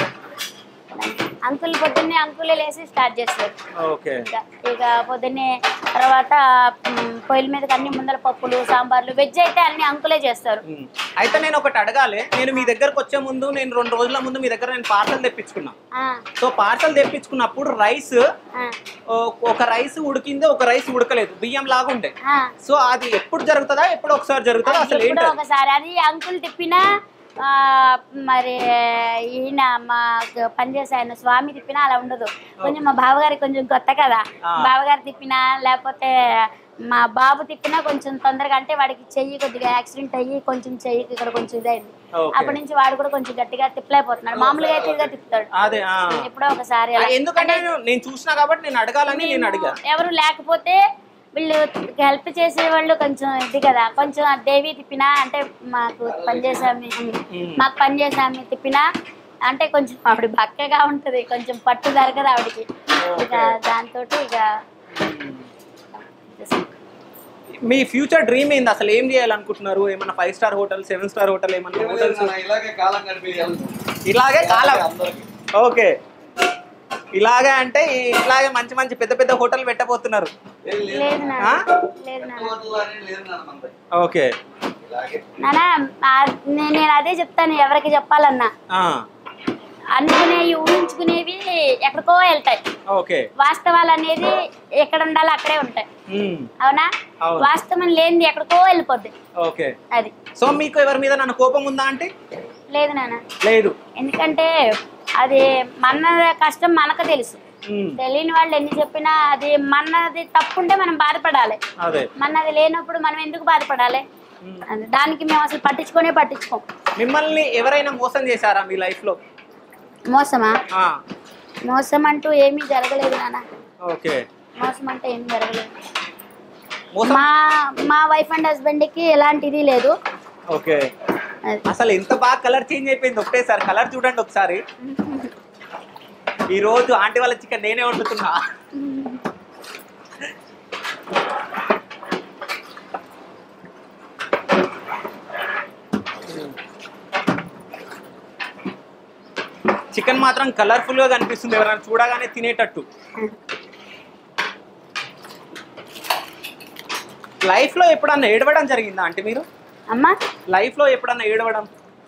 అంకుల్ పొద్దున్నే అంకులే లేసి స్టార్ట్ చేస్తారు ఓకే ఇంకా ఇక పొద్దున్నే తర్వాత మ్, పొయ్యిల మీద అన్ని ముందర పప్పులు సాంబార్లు వెజ్ అయితే అన్ని అంకులే చేస్తారు ఉమ్. అయితే నేను ఒకటి అడగాలి నేను మీ దగ్గరకు వచ్చే ముందు నేను రెండు రోజుల ముందు మీ దగ్గర నేను పార్సల్ తెప్పించుకున్నా ఆ, సో పార్సల్ తెప్పించుకున్నప్పుడు రైస్ ఆ, ఒక రైస్ ఉడికింది ఒక రైస్ ఉడకలేదు బియ్యం లాగా ఉండే ఆ. సో అది ఎప్పుడు జరుగుతుందా ఎప్పుడు ఒకసారి జరుగుతుందా అసలు ఎప్పుడో ఏంటి ఒకసారి అది అంకుల్ తిప్పినా ఆ, మరి ఈయన మా పనిచేసే ఆయన స్వామి తిప్పినా అలా ఉండదు కొంచెం మా బావగారికి కొంచెం కొత్త కదా ఆ. బావగారు తిప్పినా లేకపోతే మా బాబు తిప్పినా కొంచెం తొందరగా అంటే వాడికి చెయ్యి కొద్దిగా యాక్సిడెంట్ అయ్యి కొంచెం చెయ్యికి ఇక్కడ కొంచెం ఇదైంది ఓకే. అప్పటి నుంచి వాడు కూడా కొంచెం గట్టిగా తిప్పలేకపోతున్నాడు మామూలుగా అయితే ఇదిగా తిప్పుతాడు అదే ఆ. ఎప్పుడో ఒకసారి ఆ, అలా. ఎందుకంటే నేను- నేను చూసినా కాబట్టి నేను అడగాలని నేను అడిగా ఎవరు లేకపోతే వీళ్ళు హెల్ప్ చేసే వాళ్ళు కొంచెం ఇది కదా కొంచెం ఆ దేవి తిప్పినా అంటే మాకు పనిచేసామి మాకు పనిచేసామి తిప్పినా అంటే కొంచెం ఆవిడ బక్కగా ఉంటది కొంచెం పట్టు దొరకదు ఆవిడకి ఇక దాంతో ఇక మీ ఫ్యూచర్ డ్రీమ్ ఏంది అసలు ఏం చేయాలనుకుంటున్నారు ఏమన్నా five star hotel seven star hotel ఏమన్నా హోటల్స్ ఇలాగే కాలం గడిపేయాలి ఇలాగే కాలం అందరికి ఓకే ఇలాగే అంటే ఈ- ఇలాగే మంచి మంచి పెద్ద పెద్ద హోటల్ పెట్టబోతున్నారు లేదు లేదు లేదు నాన్న ఆ? లేదు నాన్న హోటల్ అనేది లేదు నాన్న మనది. ఓకే ఇలాగే నాన్న ఆ- నే- నేను అదే చెప్తాను ఎవరికి చెప్పాలన్నా ఆ, అనుకునేవి ఊహించుకునేవి ఎక్కడికో వెళ్తాయి ఓకే వాస్తవాలు అనేది ఎక్కడ ఉండాలో అక్కడే ఉంటాయి మ్మ్. అవునా అవును. వాస్తవం లేనిది ఎక్కడికో వెళ్ళిపోద్ది ఓకే అది సో మీకు ఎవరి మీద నన్ను కోపం ఉందా అంటే లేదు నాన్న లేదు ఎందుకంటే అది మన కష్టం మనకు తెలుసు మ్మ్. తెలియని వాళ్ళు ఎన్ని చెప్పినా అది మనది తప్పుంటే మనం బాధపడాలి అదే మనది లేనప్పుడు మనం ఎందుకు బాధపడాలి మ్మ్. అది దానికి మేము అసలు పట్టించుకొనే పట్టించుకోం మిమ్మల్ని ఎవరైనా మోసం చేశారా మీ లైఫ్ లో మోసమా ఆ, మోసం అంటూ ఏమీ జరగలేదు నాన్న ఓకే మోసం అంటే ఏమీ జరగలేదు మోసం మా మా వైఫ్ అండ్ హస్బెండ్కి ఎలాంటిది లేదు ఓకే అది అసలు ఎంత బాగా కలర్ చేంజ్ అయిపోయింది ఒకటేసారి కలర్ చూడండి ఒకసారి ఈ రోజు ఆంటీ వాళ్ళ చికెన్ నేనే వండుతున్నా చికెన్ మాత్రం కలర్ఫుల్ గా కనిపిస్తుంది ఎవరైనా చూడగానే తినేటట్టు లైఫ్ లో ఎప్పుడన్నా ఏడవడం జరిగిందా అంటే మీరు అమ్మా లైఫ్ లో ఎప్పుడన్నా ఏడవడం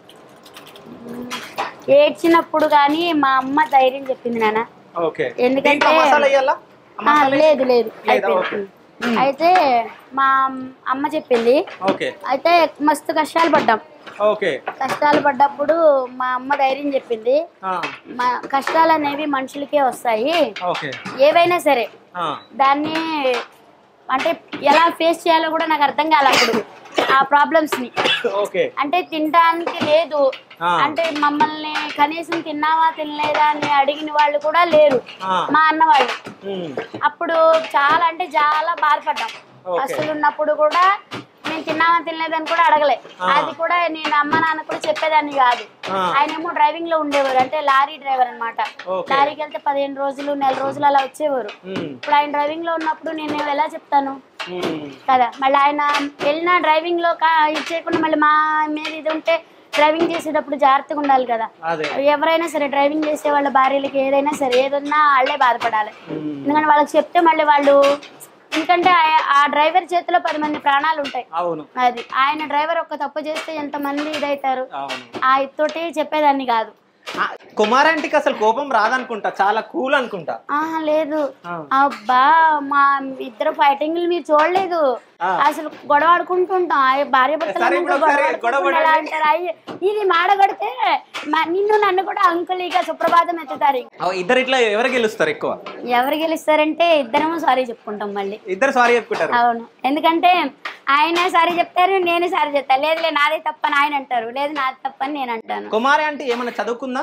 ఏడ్చినప్పుడు కానీ మా అమ్మ ధైర్యం చెప్పింది నాన్న ఓకే ఎందుకంటే- దీంట్లో మసాలా వేయాలా ఆ, లేదు లేదు లేదా? అయిపోయింది అయితే మా అమ్మ చెప్పింది ఓకే అయితే మస్తు కష్టాలు పడ్డాం ఓకే కష్టాలు పడ్డప్పుడు మా అమ్మ ధైర్యం చెప్పింది ఆ, మా కష్టాలు అనేవి మనుషులకే వస్తాయి ఓకే ఏవైనా సరే ఆ, దాన్ని అంటే ఎలా ఫేస్ చేయాలో కూడా నాకు అర్థం కాలే అప్పుడు ఆ ప్రాబ్లమ్స్ ని ఓకే అంటే తినడానికి లేదు ఆ. అంటే మమ్మల్ని కనీసం తిన్నావా తినలేదా అని అడిగిన వాళ్ళు కూడా లేరు ఆ. మా అన్న వాళ్ళు ఉమ్, అప్పుడు చాలా అంటే చాలా బాధపడ్డాం ఓకే. అసలు ఉన్నప్పుడు కూడా నేను తిన్నావా తినలేదని కూడా అడగలే ఆ. అది కూడా నేను అమ్మ నాన్న కూడా చెప్పేదాన్ని కాదు ఆ. ఆయన ఏమో డ్రైవింగ్ లో ఉండేవారు అంటే లారీ డ్రైవర్ అనమాట ఓకే. లారీకి వెళ్తే పదిహేను రోజులు నెల రోజులు అలా వచ్చేవారు ఉమ్, ఇప్పుడు ఆయన డ్రైవింగ్ లో ఉన్నప్పుడు నేను ఎలా చెప్తాను ఉమ్, కదా మళ్ళీ ఆయన వెళ్ళిన డ్రైవింగ్ లో కా- ఇది చేయకుండా మళ్ళీ మా మీద ఇది ఉంటే డ్రైవింగ్ చేసేటప్పుడు జాగ్రత్తగా ఉండాలి కదా అదే ఎవరైనా సరే డ్రైవింగ్ చేసే వాళ్ళ భార్యలకి ఏదైనా సరే ఏదన్నా వాళ్ళే బాధపడాలి ఉమ్, ఎందుకంటే వాళ్ళకి చెప్తే మళ్ళీ వాళ్ళు ఎందుకంటే ఆ- ఆ డ్రైవర్ చేతిలో పది మంది ప్రాణాలు ఉంటాయి అవును అది ఆయన డ్రైవర్ ఒక్క తప్పు చేస్తే ఎంతమంది ఇదవుతారు అవును ఆ ఇతోటి చెప్పేదాన్ని కాదు ఆ, కుమారాంటికి అసలు కోపం రాదనుకుంటా చాలా కూల్ అనుకుంటా ఆహా లేదు ఆ. అబ్బా మా ఇద్దరు ఫైటింగ్లు మీరు చూడలేదు ఆ. అసలు గొడవ ఆడుకుంటుంటాం ఆ భార్య భర్తలు సరే, అన్నాక ఇప్పుడు ఒకసారి గొడవ గొడవ ఆడుకుంటూ ఎలా అంటారు అయ్యి ఇది మాడగొడితే మ- నిన్ను నన్ను కూడా అంకుల్ ఇక సుప్రభాతం ఎత్తుతారు ఆ, ఇద్దరు ఇట్లా ఎవరు గెలుస్తారు ఎక్కువ ఎవరు గెలుస్తారంటే ఇద్దరము సారీ చెప్పుకుంటాం మళ్ళీ ఇద్దరు సారీ చెప్పుకుంటారు అవును ఎందుకంటే ఆయన సారీ చెప్తారు నేను సారీ చెప్తాను లేదులే నాదే తప్పని ఆయన అంటారు లేదు నాది తప్పని నేను అంటాను కుమారి అంటే ఏమైనా చదువుకుందా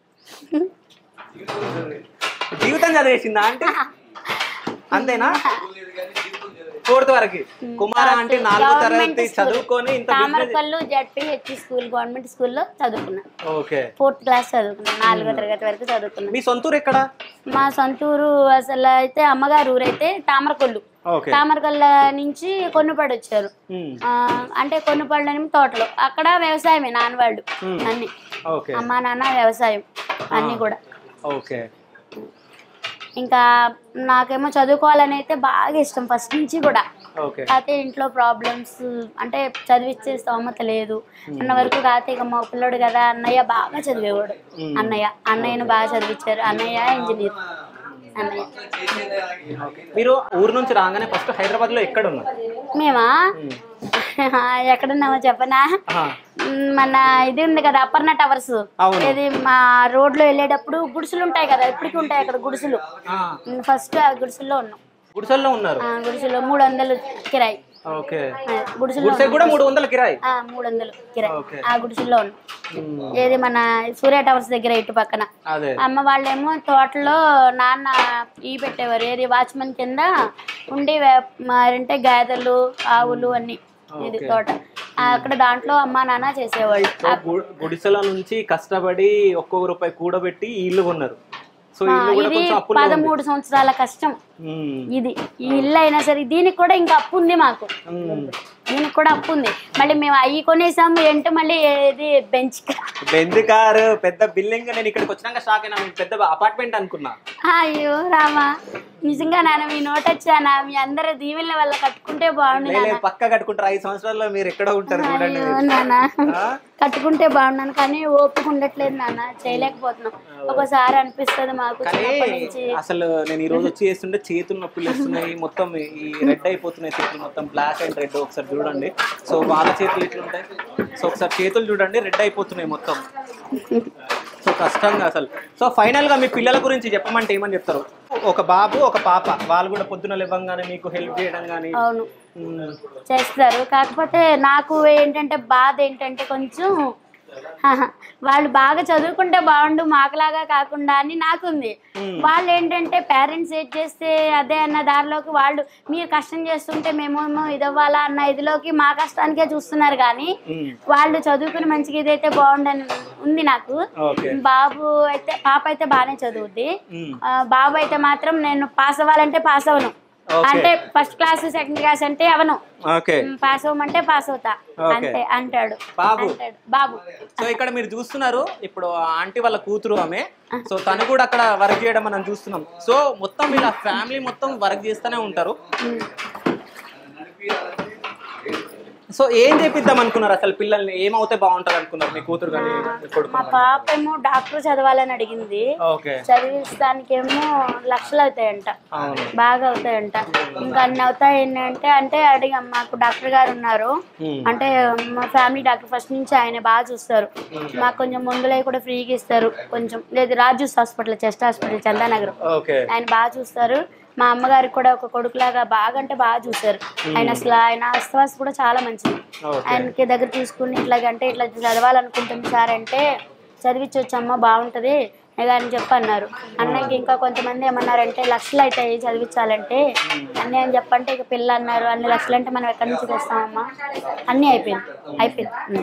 జీవితం చదివేసిందా అంటే అంతేనా ఫోర్త్ వరకు కుమార అంటే నాలుగో గవర్నమెంట్ తరగతి స్కూల్. చదువుకొని ఇంత business- Tamarapallu ZPH school government స్కూల్లో చదువుకున్నా ఓకే ఫోర్త్ క్లాస్ చదువుకున్నా నాలుగో తరగతి వరకు చదువుకున్నా మీ సొంతూరు ఎక్కడ మా సొంతూరు అసలు అయితే అమ్మగారు ఊరైతే తామరకొల్లు ఓకే తామరకొల్ల నుంచి కొన్నుపాడు వచ్చారు ఉమ్, ఆ, అంటే కొన్నుపాడు అని తోటలో అక్కడ వ్యవసాయమే నాన్నవాళ్ళు Hmm. అన్ని ఓకే అమ్మా నాన్న వ్యవసాయం అన్ని కూడా ఓకే ఇంకా నాకేమో చదువుకోవాలని అయితే బాగా ఇష్టం ఫస్ట్ నుంచి కూడా ఓకే కాకపోతే ఇంట్లో ప్రాబ్లమ్స్ అంటే చదివిచ్చే స్తోమత లేదు అన్న వరకు కాకపోతే ఇక మా పిల్లడు కదా అన్నయ్య బాగా చదివేవాడు అన్నయ్య అన్నయ్యను బాగా చదివించారు అన్నయ్య ఇంజనీర్ అన్నయ్య మీరు ఊరు నుంచి రాగానే ఫస్ట్ హైదరాబాద్ లో ఎక్కడ ఉన్నారు మేమా ఎక్కడున్నామో చెప్పనా ఆహా, మ్, మన ఇది ఉంది కదా అపర్ణ టవర్స్ అవును. ఇది మా రోడ్ లో వెళ్ళేటప్పుడు గుడిసెలు ఉంటాయి కదా ఇప్పటికీ ఉంటాయి అక్కడ గుడిసెలు ఆ, ఫస్ట్ ఆ గుడిసెల్లో ఉన్నాం గుడిసెల్లో ఉన్నారు ఆ గుడిసెలో మూడు వందలు కిరాయి ఓకే ఆ, గుడిసెలో గుడిసె కూడా మూడు వందల కిరాయి ఆ, మూడు వందలు కిరాయి ఓకే. ఆ గుడిసెల్లో ఉన్నాం ఉమ్, ఏది మన సూర్య టవర్స్ దగ్గర ఇటు పక్కన అదే అమ్మ వాళ్ళేమో తోటలో నాన్న ఈ పెట్టేవారు ఏది వాచ్మెన్ కింద ఉండి వే- మారంటే గేదెలు ఆవులు అన్ని ఇది ఓకే. తోట ఆ, అక్కడ దాంట్లో అమ్మ నాన్న చేసేవాళ్ళు సో గు- గుడిసెల నుంచి కష్టపడి ఒక్కొక్క రూపాయి కూడబెట్టి ఈ ఇల్లు కొన్నారు సో ఈ ఆ, ఇల్లు కూడా ఇది కొంచెం అప్పుల్లో ఉంది. పదమూడు సంవత్సరాల కష్టం ఉమ్, ఇది ఈ ఇల్లు అయినా సరే దీనికి కూడా ఇంకా అప్పు ఉంది మాకు ఉమ్. దీనికి కూడా అప్పు ఉంది మళ్ళీ మేము అవి కొనేసాము ఏంటో మళ్ళీ ఏది బెంచ్ బెంజ్ కారు పెద్ద బిల్డింగ్ నేను ఇక్కడికి వచ్చినాక షాక్ అయినా మీకు పెద్ద అపార్ట్మెంట్ అనుకున్నా అయ్యో రామా నిజంగా నాన్న మీ నోట వచ్చానా మీ అందరి దీవెనల వల్ల కట్టుకుంటే బాగుండు లేదు నాన్న పక్క కట్టుకుంటారు ఐదు సంవత్సరాల్లో మీరు ఎక్కడ ఉంటారు చూడండి అయ్యో మీరు. నాన్న ఆ? కట్టుకుంటే బాగున్నాను కానీ ఓపిక ఉండట్లేదు నాన్న చేయలేకపోతున్నాం ఒకసారి అనిపిస్తుంది మాకు కానీ చిన్నప్పటి నుంచి అసలు నేను ఈ రోజు వచ్చి చేస్తుంటే చేతులు నొప్పులు వస్తున్నాయి మొత్తం ఈ రెడ్ అయిపోతున్నాయి చేతులు మొత్తం బ్లాక్ అండ్ రెడ్ ఒకసారి చూడండి సో వాళ్ళ చేతులు ఎట్లుంటాయి సో ఒకసారి చేతులు చూడండి రెడ్ అయిపోతున్నాయి మొత్తం సో కష్టంగా అసలు సో ఫైనల్ గా మీ పిల్లల గురించి చెప్పమంటే ఏమని చెప్తారు ఒక బాబు ఒక పాప వాళ్ళు కూడా పొద్దున లేవగానే మీకు హెల్ప్ చేయడం కానీ అవును చేస్తారు కాకపోతే నాకు ఏంటంటే బాధ ఏంటంటే కొంచెం ఆహా. వాళ్ళు బాగా చదువుకుంటే బాగుండు మాకులాగా కాకుండా అని నాకుంది వాళ్ళు ఏంటంటే పేరెంట్స్ ఏం చేస్తే అదే అన్న దారిలోకి వాళ్ళు మీరు కష్టం చేస్తుంటే మేమేమో ఇదవ్వాలా అన్న ఇదిలోకి మా కష్టానికే చూస్తున్నారు కానీ వాళ్ళు చదువుకుని మంచిగా ఇదైతే బాగుండని ఉంది నాకు ఓకే బాబు అయితే పాప అయితే బాగానే చదువుద్ది ఆ, బాబు అయితే మాత్రం నేను పాస్ అవ్వాలంటే పాస్ అవ్వను Okay. అంటే ఫస్ట్ క్లాస్ సెకండ్ క్లాస్ అంటే అవను ఓకే పాస్ అవ్వమంటే పాస్ అవుతా Okay. అంతే అంటాడు బాబు. అంటాడు బాబు సో ఇక్కడ మీరు చూస్తున్నారు ఇప్పుడు ఆ ఆంటీ వాళ్ళ కూతురు ఆమె సో తను కూడా అక్కడ వర్క్ చేయడం మనం చూస్తున్నాం సో మొత్తం ఇలా ఫ్యామిలీ మొత్తం వర్క్ చేస్తూనే ఉంటారు సో ఏం చేపిద్దాం అనుకున్నారు అసలు పిల్లల్ని ఏమవుతే బాగుంటది అనుకున్నారు మీ కూతురు కానీ మీ కొడుకు మా పాప ఏమో డాక్టర్ చదవాలని అడిగింది ఓకే చదివిస్తానికేమో లక్షలు అవుతాయంట అవును బాగా అవుతాయంట ఇంకా అన్ని అవుతాయి అంటే అంటే అడిగాం మాకు డాక్టర్ గారు ఉన్నారు Hmm. అంటే మా ఫ్యామిలీ డాక్టర్ ఫస్ట్ నుంచి ఆయన బాగా చూస్తారు మాకు కొంచెం మందులవి కూడా ఫ్రీగా ఇస్తారు కొంచెం లేదు Raju's hospital chest hospital Chandanagar okay ఆయన బాగా చూస్తారు మా అమ్మగారికి కూడా ఒక కొడుకులాగా బాగా అంటే బాగా చూస్తారు ఆయన అసలు ఆయన ఆస్వాస్ కూడా చాలా మంచిది ఓకే ఆయనకి దగ్గర తీసుకుని ఇట్లాగంటే ఇట్లా చదవాలనుకుంటుంది సార్ అంటే చదివించవచ్చమ్మా బాగుంటుంది అని చెప్పి అన్నారు అన్నకి ఇంకా కొంతమంది ఏమన్నారంటే లక్షలు అవుతాయి చదివించాలంటే అన్నీ అని చెప్పంటే ఇక పిల్ల అన్నారు అన్ని లక్షలు అంటే మనం ఎక్కడి నుంచి తెస్తామమ్మా అన్నీ అయిపోయింది అయిపోయింది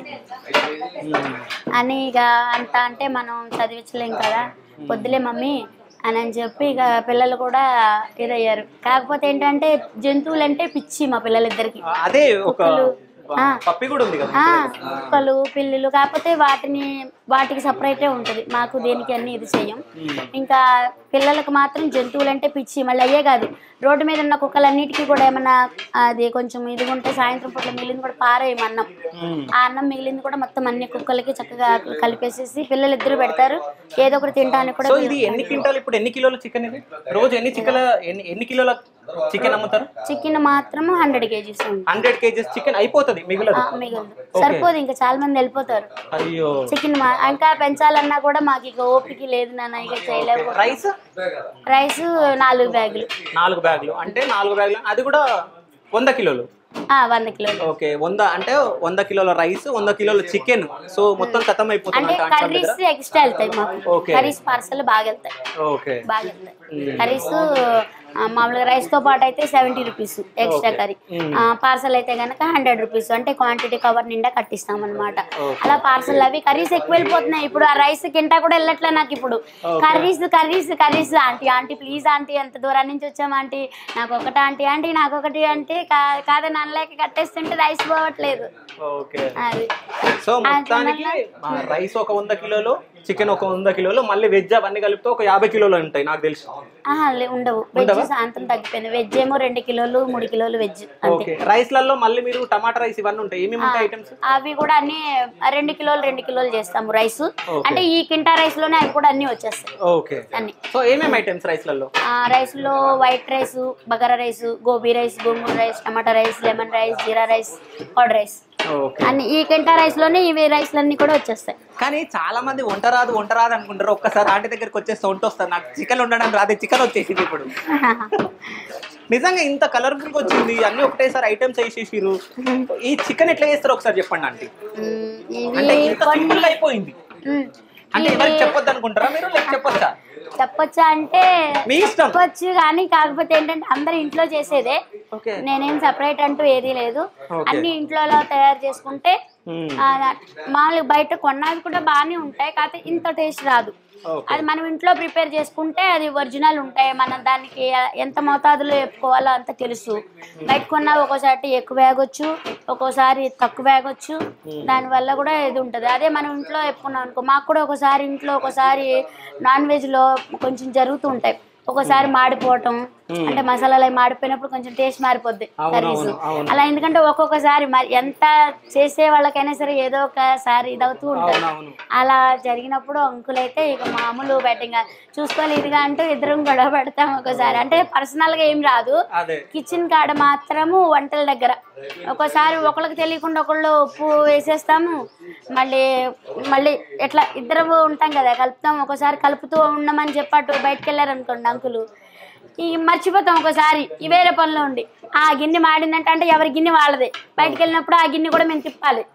ఉం. అని ఇక అంత అంటే మనం చదివించలేం కదా వద్దులే మమ్మీ అని అని చెప్పి ఇక పిల్లలు కూడా ఇదయ్యారు కాకపోతే ఏంటంటే జంతువులు అంటే పిచ్చి మా పిల్లలిద్దరికి అదే ఒక ఆ. పప్పి కూడా ఉంది కదా ఆ, కుక్కలు పిల్లులు కాకపోతే వాటిని వాటికి సపరేటే ఉంటుంది మాకు దేనికి అన్ని ఇది చెయ్యం ఇంకా పిల్లలకు మాత్రం జంతువులు అంటే పిచ్చి మళ్ళీ అయ్యే కాదు రోడ్డు మీద ఉన్న కుక్కలన్నిటికీ కూడా ఏమన్నా అది కొంచెం ఇది ఉంటే సాయంత్రం పూట మిగిలింది కూడా పారేయం అన్నం మ్మ్. ఆ అన్నం మిగిలింది కూడా మొత్తం అన్ని కుక్కలకి చక్కగా కలిపేసేసి పిల్లలు ఇద్దరు పెడతారు ఏదో ఒకటి తినడానికి కూడా సో ఇది ఎన్ని క్వింటాలు ఇప్పుడు ఎన్ని కిలోల చికెన్ ఇది రోజు ఎన్ని చికెన్ ఎన్ని ఎన్ని కిలోల చికెన్ అమ్ముతారు చికెన్ మాత్రం హండ్రెడ్ కేజీస్ ఉంది హండ్రెడ్ కేజీస్ చికెన్ అయిపోతుంది మిగిలదు ఆ, మిగలదు సరిపోదు ఇంకా చాలా మంది వెళ్ళిపోతారు అయ్యో చికెన్ మా ఇంకా పెంచాలన్నా కూడా మాకు ఇక ఓపిక లేదు నాన్న ఇక చేయలేము రైస్ రైస్ నాలుగు బ్యాగులు నాలుగు బ్యాగులు అంటే నాలుగు బ్యాగులు అది కూడా వంద కిలోలు ఆ, వంద కిలోలు ఓకే వంద అంటే వంద కిలోల రైస్ వంద కిలోల చికెన్ సో మొత్తం ఖతం అయిపోతుంది అంటే అంటే ఆంటీ వాళ్ళ కర్రీస్ దగ్గర ఎక్స్ట్రా వెళ్తాయి మాకు Okay. కర్రీస్ పార్సల్ బాగా వెళ్తాయి ఓకే బాగా వెళ్తాయి కర్రీస్ మామూలుగా రైస్ తో పాటు అయితే seventy rupees extra curry parcel అయితే కనుక హండ్రెడ్ రూపీస్ అంటే క్వాంటిటీ కవర్ నిండా కట్టిస్తాం అనమాట అలా పార్సల్ అవి కర్రీస్ ఎక్కువ వెళ్ళిపోతున్నాయి ఇప్పుడు ఆ రైస్ కింటా కూడా వెళ్ళట్లే నాకు ఇప్పుడు curries curries curries aunty aunty please aunty ఎంత దూరం నుంచి వచ్చాం ఆంటీ నాకు ఒకటి ఆంటీ ఆంటీ నాకు ఒకటి అంటే కా- కాదని అనలేక కట్టేస్తుంటే రైస్ పోవట్లేదు ఓకే అది సో మొత్తానికి రైస్ ఒక వంద కిలోలు చికెన్ ఒక వంద కిలోలు మళ్ళీ వెజ్ అవన్నీ కలిపితే ఒక యాభై కిలోలు ఉంటాయి నాకు తెలిసి ఆహా, లే- ఉండవు వెజ్ సాయంత్రం తగ్గిపోయింది వెజ్ ఏమో రెండు కిలోలు మూడు కిలోలు వెజ్ అంతే ఓకే రైస్లలో మళ్ళీ మీరు టమాటా రైస్ ఇవన్నీ ఉంటాయి ఏమేమి ఉంటాయి ఐటమ్స్ అవి కూడా అన్ని రెండు కిలోలు రెండు కిలోలు చేస్తాము రైస్ అంటే ఈ కింటా రైస్ లోనే అవి కూడా అన్ని వచ్చేస్తాయి ఓకే అన్ని సో ఏమేమి ఐటమ్స్ రైస్లలో ఆ, రైస్ లో white rice bagara rice gobi rice gongura rice tomato rice lemon rice jeera rice curd rice okay అన్ని ఈ కింటా రైస్ లోనే ఇవి రైస్లు అన్ని కూడా వచ్చేస్తాయి కానీ చాలా మంది వంట రాదు వంట రాదు అనుకుంటారు ఒక్కసారి ఆంటీ దగ్గరికి వచ్చేస్తే వంట వస్తారు నాకు చికెన్ ఉండడం రాదు చికెన్ వచ్చేసింది ఇప్పుడు నిజంగా ఇంత కలర్ఫుల్ గా వచ్చింది అన్ని ఒకటేసారి ఐటమ్స్ వేసేసిరు ఈ చికెన్ ఎట్లా చేస్తారు ఒకసారి చెప్పండి ఆంటీ ఉమ్, అంటే ఇవి ఇంత సింపుల్ అయిపోయింది ఉమ్, అంటే ఎవరికి చెప్పొద్దు అనుకుంటారా మీరు లేక చెప్పొచ్చా చెప్పొచ్చా అంటే మీ ఇష్టం చెప్పొచ్చు కానీ కాకపోతే ఏంటంటే అందరు ఇంట్లో చేసేదే ఓకే నేనేం సపరేట్ అంటూ ఏదీ లేదు అన్ని ఇంట్లో తయారు చేసుకుంటే ఆ, మామూలుగా బయట కొన్నవి కూడా బాగానే ఉంటాయి కాకపోతే ఇంత టేస్ట్ రాదు ఓకే అది మనం ఇంట్లో ప్రిపేర్ చేసుకుంటే అది ఒరిజినల్ ఉంటాయి మనం దానికి ఎంత మోతాదులో చెప్పుకోవాలో అంత తెలుసు బయట కొన్నా ఒక్కోసారి ఎక్కువ వేగొచ్చు ఒక్కోసారి తక్కువ వేగొచ్చు దానివల్ల కూడా ఇది ఉంటుంది అదే మనం ఇంట్లో చెప్పుకున్నాం అనుకో మాకు కూడా ఒకసారి ఇంట్లో ఒకసారి నాన్ వెజ్లో కొంచెం జరుగుతూ ఉంటాయి ఒక్కోసారి మాడిపోవటం అంటే మసాలాలు అవి మాడిపోయినప్పుడు కొంచెం టేస్ట్ మారిపోద్ది కర్రీస్ అవును. అలా ఎందుకంటే ఒక్కొక్కసారి మరి ఎంత చేసే వాళ్ళకైనా సరే ఏదో ఒకసారి ఇదవుతూ ఉంటుంది అవునవును అలా జరిగినప్పుడు అంకుల్ అయితే ఇక మామూలు బెట్టింగ్ చూసుకోవాలి ఇదిగా అంటూ ఇద్దరం గొడవ పెడతాం ఒకసారి అంటే పర్సనల్ గా ఏం రాదు అదే కిచెన్ కాడ మాత్రము వంటల దగ్గర ఒకసారి ఒకళ్ళకి తెలియకుండా ఒకళ్ళు ఉప్పు వేసేస్తాము మళ్ళీ మళ్ళీ ఎట్లా ఇద్దరు ఉంటాం కదా కలుపుతాం ఒకసారి కలుపుతూ ఉండమని చెప్పట్టు బయటకు వెళ్ళారనుకోండి అంకులు ఈ మర్చిపోతాం ఒకసారి ఈ వేరే పనిలో ఉండి ఆ గిన్నె మాడిందంటే అంటే ఎవరి గిన్నె వాళ్ళదే బయటకు వెళ్ళినప్పుడు ఆ గిన్నె కూడా మేము తిప్పాలి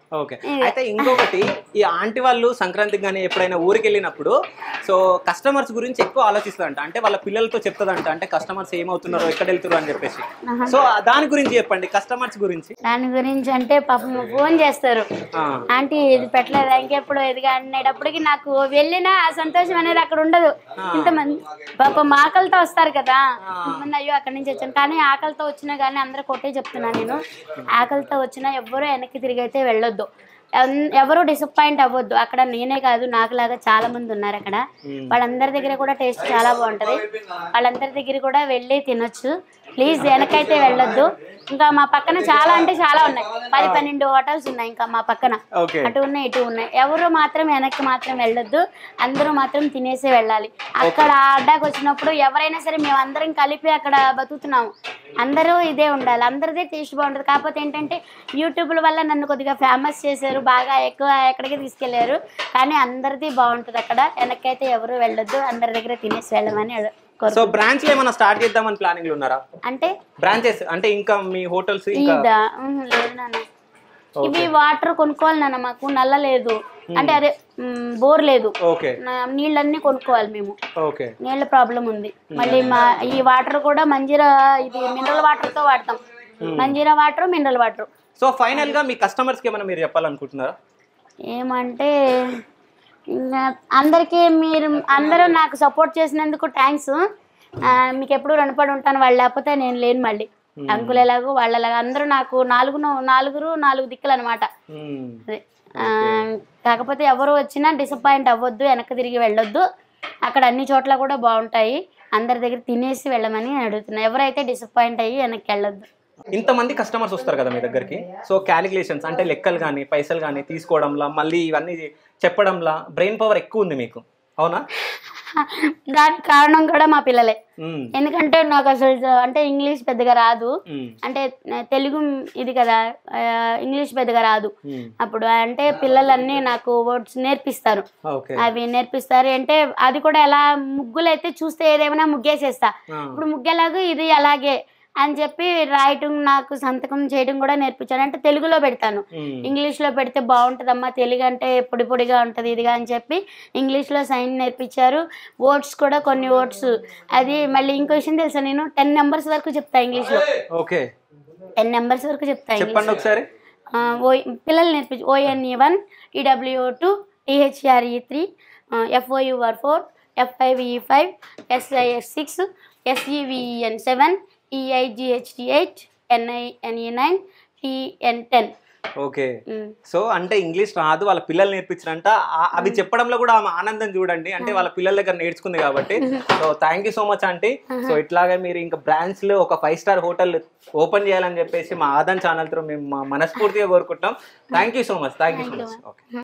ఓకే అయితే ఇంకొకటి ఈ ఆంటీ వాళ్ళు సంక్రాంతికి కానీ ఎప్పుడైనా ఊరికి వెళ్ళినప్పుడు సో కస్టమర్స్ గురించి ఎక్కువ ఆలోచిస్తారంట అంటే వాళ్ళ పిల్లలతో చెప్తుందంట అంటే కస్టమర్స్ ఏమవుతున్నారో ఎక్కడ వెళ్తున్నారు అని చెప్పేసి సో దాని గురించి చెప్పండి కస్టమర్స్ గురించి దాని గురించి అంటే పాపం ఫోన్ చేస్తారు ఆ, ఆంటీ ఇది పెట్టలేదా ఇంకెప్పుడు ఇది అనేటప్పటికి నాకు వెళ్ళిన ఆ సంతోషం అనేది అక్కడ ఉండదు ఇంతమంది పాపం ఆకలితో వస్తారు కదా ఇంతమంది అయ్యో అక్కడి నుంచి వచ్చాను కానీ ఆకలితో వచ్చినా కానీ అందరూ కొట్టే చెప్తున్నా నేను ఆకలితో వచ్చినా ఎవ్వరూ వెనక్కి తిరిగి అయితే వెళ్ళొద్దు ఎన్- ఎవరు డిసప్పాయింట్ అవ్వద్దు అక్కడ నేనే కాదు నాకులాగా చాలా మంది ఉన్నారు అక్కడ వాళ్ళందరి దగ్గర కూడా టేస్ట్ చాలా బాగుంటది వాళ్ళందరి దగ్గర కూడా వెళ్ళి తినొచ్చు ప్లీజ్ వెనకైతే వెళ్ళొద్దు ఇంకా మా పక్కన చాలా అంటే చాలా ఉన్నాయి పది పన్నెండు హోటల్స్ ఉన్నాయి ఇంకా మా పక్కన ఓకే అటు ఉన్నాయి ఇటు ఉన్నాయి ఎవరు మాత్రం వెనక్కి మాత్రం వెళ్ళొద్దు అందరూ మాత్రం తినేసి వెళ్ళాలి అక్కడ అడ్డాకి వచ్చినప్పుడు ఎవరైనా సరే మేము అందరం కలిపి అక్కడ బతుకుతున్నాము అందరూ ఇదే ఉండాలి అందరిదే టేస్ట్ బాగుంటుంది కాకపోతే ఏంటంటే యూట్యూబ్ల వల్ల నన్ను కొద్దిగా ఫేమస్ చేశారు బాగా ఎక్కువ ఎక్కడికి తీసుకెళ్లారు కానీ అందరిది బాగుంటుంది అక్కడ వెనక్కి అయితే ఎవరు వెళ్ళొద్దు అందరి దగ్గర తినేసి వెళ్ళమని కోరు సో బ్రాంచ్ లో ఏమైనా స్టార్ట్ చేద్దామని ప్లానింగ్ లో ఉన్నారా అంటే బ్రాంచెస్ అంటే ఇంకా మీ హోటల్స్ ఇంకా ఇదా ఉహు, లేదు నాన్న ఇవి వాటర్ కొనుక్కోవాలి నాన్న మాకు నల్ల లేదు అంటే అదే మ్, బోర్ లేదు ఓకే నా- నీళ్ళన్నీ కొనుక్కోవాలి మేము ఓకే నీళ్ళ ప్రాబ్లం ఉంది మళ్ళీ మా ఈ వాటర్ కూడా మంజీరా ఇది మినరల్ వాటర్ తో వాడతాం Manjeera water mineral water so final గా మీ కస్టమర్స్ కి ఏమైనా మీరు చెప్పాలనుకుంటున్నారా ఏమంటే ఇంకా అందరికీ మీరు అందరూ నాకు సపోర్ట్ చేసినందుకు థ్యాంక్స్ మీకు ఎప్పుడు రుణపడి ఉంటాను వాళ్ళు లేకపోతే నేను లేను మళ్ళీ అంకుల్ ఎలాగో వాళ్ళలాగా అందరూ నాకు నాలుగు నాలుగురు నాలుగు దిక్కులు అనమాట మ్మ్. అదే ఆ, కాకపోతే ఎవరు వచ్చినా డిసప్పాయింట్ అవ్వద్దు వెనక్కి తిరిగి వెళ్ళొద్దు అక్కడ అన్ని చోట్ల కూడా బాగుంటాయి అందరి దగ్గర తినేసి వెళ్ళమని నేను అడుగుతున్నా ఎవరైతే డిసప్పాయింట్ అయ్యి వెనక్కి వెళ్ళొద్దు ఇంతమంది కస్టమర్స్ వస్తారు కదా మీ దగ్గరికి సో క్యాలిక్యులేషన్స్ అంటే లెక్కలు కానీ పైసలు కానీ తీసుకోవడంలా మళ్ళీ ఇవన్నీ చెప్పడంలా బ్రెయిన్ పవర్ ఎక్కువ ఉంది మీకు అవునా దానికి కారణం కూడా మా పిల్లలే మ్మ్. ఎందుకంటే నాకు అసలు అంటే ఇంగ్లీష్ పెద్దగా రాదు మ్మ్. అంటే తెలుగు ఇది కదా ఆ, ఇంగ్లీష్ పెద్దగా రాదు మ్మ్. అప్పుడు అంటే పిల్లలన్నీ నాకు వర్డ్స్ నేర్పిస్తారు ఓకే అవి నేర్పిస్తారు అంటే అది కూడా ఎలా ముగ్గులు అయితే చూస్తే ఏదేమైనా ముగ్గేసేస్తా ఆ. ఇప్పుడు ముగ్గెలాగో ఇది అలాగే అని చెప్పి రాయటం నాకు సంతకం చేయడం కూడా నేర్పించాను అంటే తెలుగులో పెడతాను మ్మ్. ఇంగ్లీష్లో పెడితే బాగుంటుందమ్మా తెలుగు అంటే పొడి పొడిగా ఉంటుంది ఇదిగా అని చెప్పి ఇంగ్లీష్లో సైన్ నేర్పించారు వర్డ్స్ కూడా కొన్ని వర్డ్స్ అది మళ్ళీ ఇంకో విషయం తెలుసా నేను టెన్ నెంబర్స్ వరకు చెప్తా ఇంగ్లీష్లో ఓకే టెన్ నెంబర్స్ వరకు చెప్తా ఇంగ్లీష్ చెప్పండి ఒకసారి ఓ పిల్లలు నేర్పించి O N E one E W O two T H R E three F O U R four F I V E five S I S six S E V E N seven E I G H D eight N I N E nine T N ten okay so అంటే ఇంగ్లీష్ రాదు వాళ్ళ పిల్లలు నేర్పించారంట ఆ- అవి చెప్పడంలో కూడా ఆమె ఆనందం చూడండి అంటే వాళ్ళ పిల్లల దగ్గర నేర్చుకుంది కాబట్టి so thank you so much aunty so ఇట్లాగే మీరు ఇంకా బ్రాంచ్ లో ఒక ఫైవ్ స్టార్ హోటల్ ఓపెన్ చేయాలని చెప్పేసి మా ఆదాన్ ఛానల్ తో మేము మా మనస్ఫూర్తిగా కోరుకుంటాం thank you so much thank you so much okay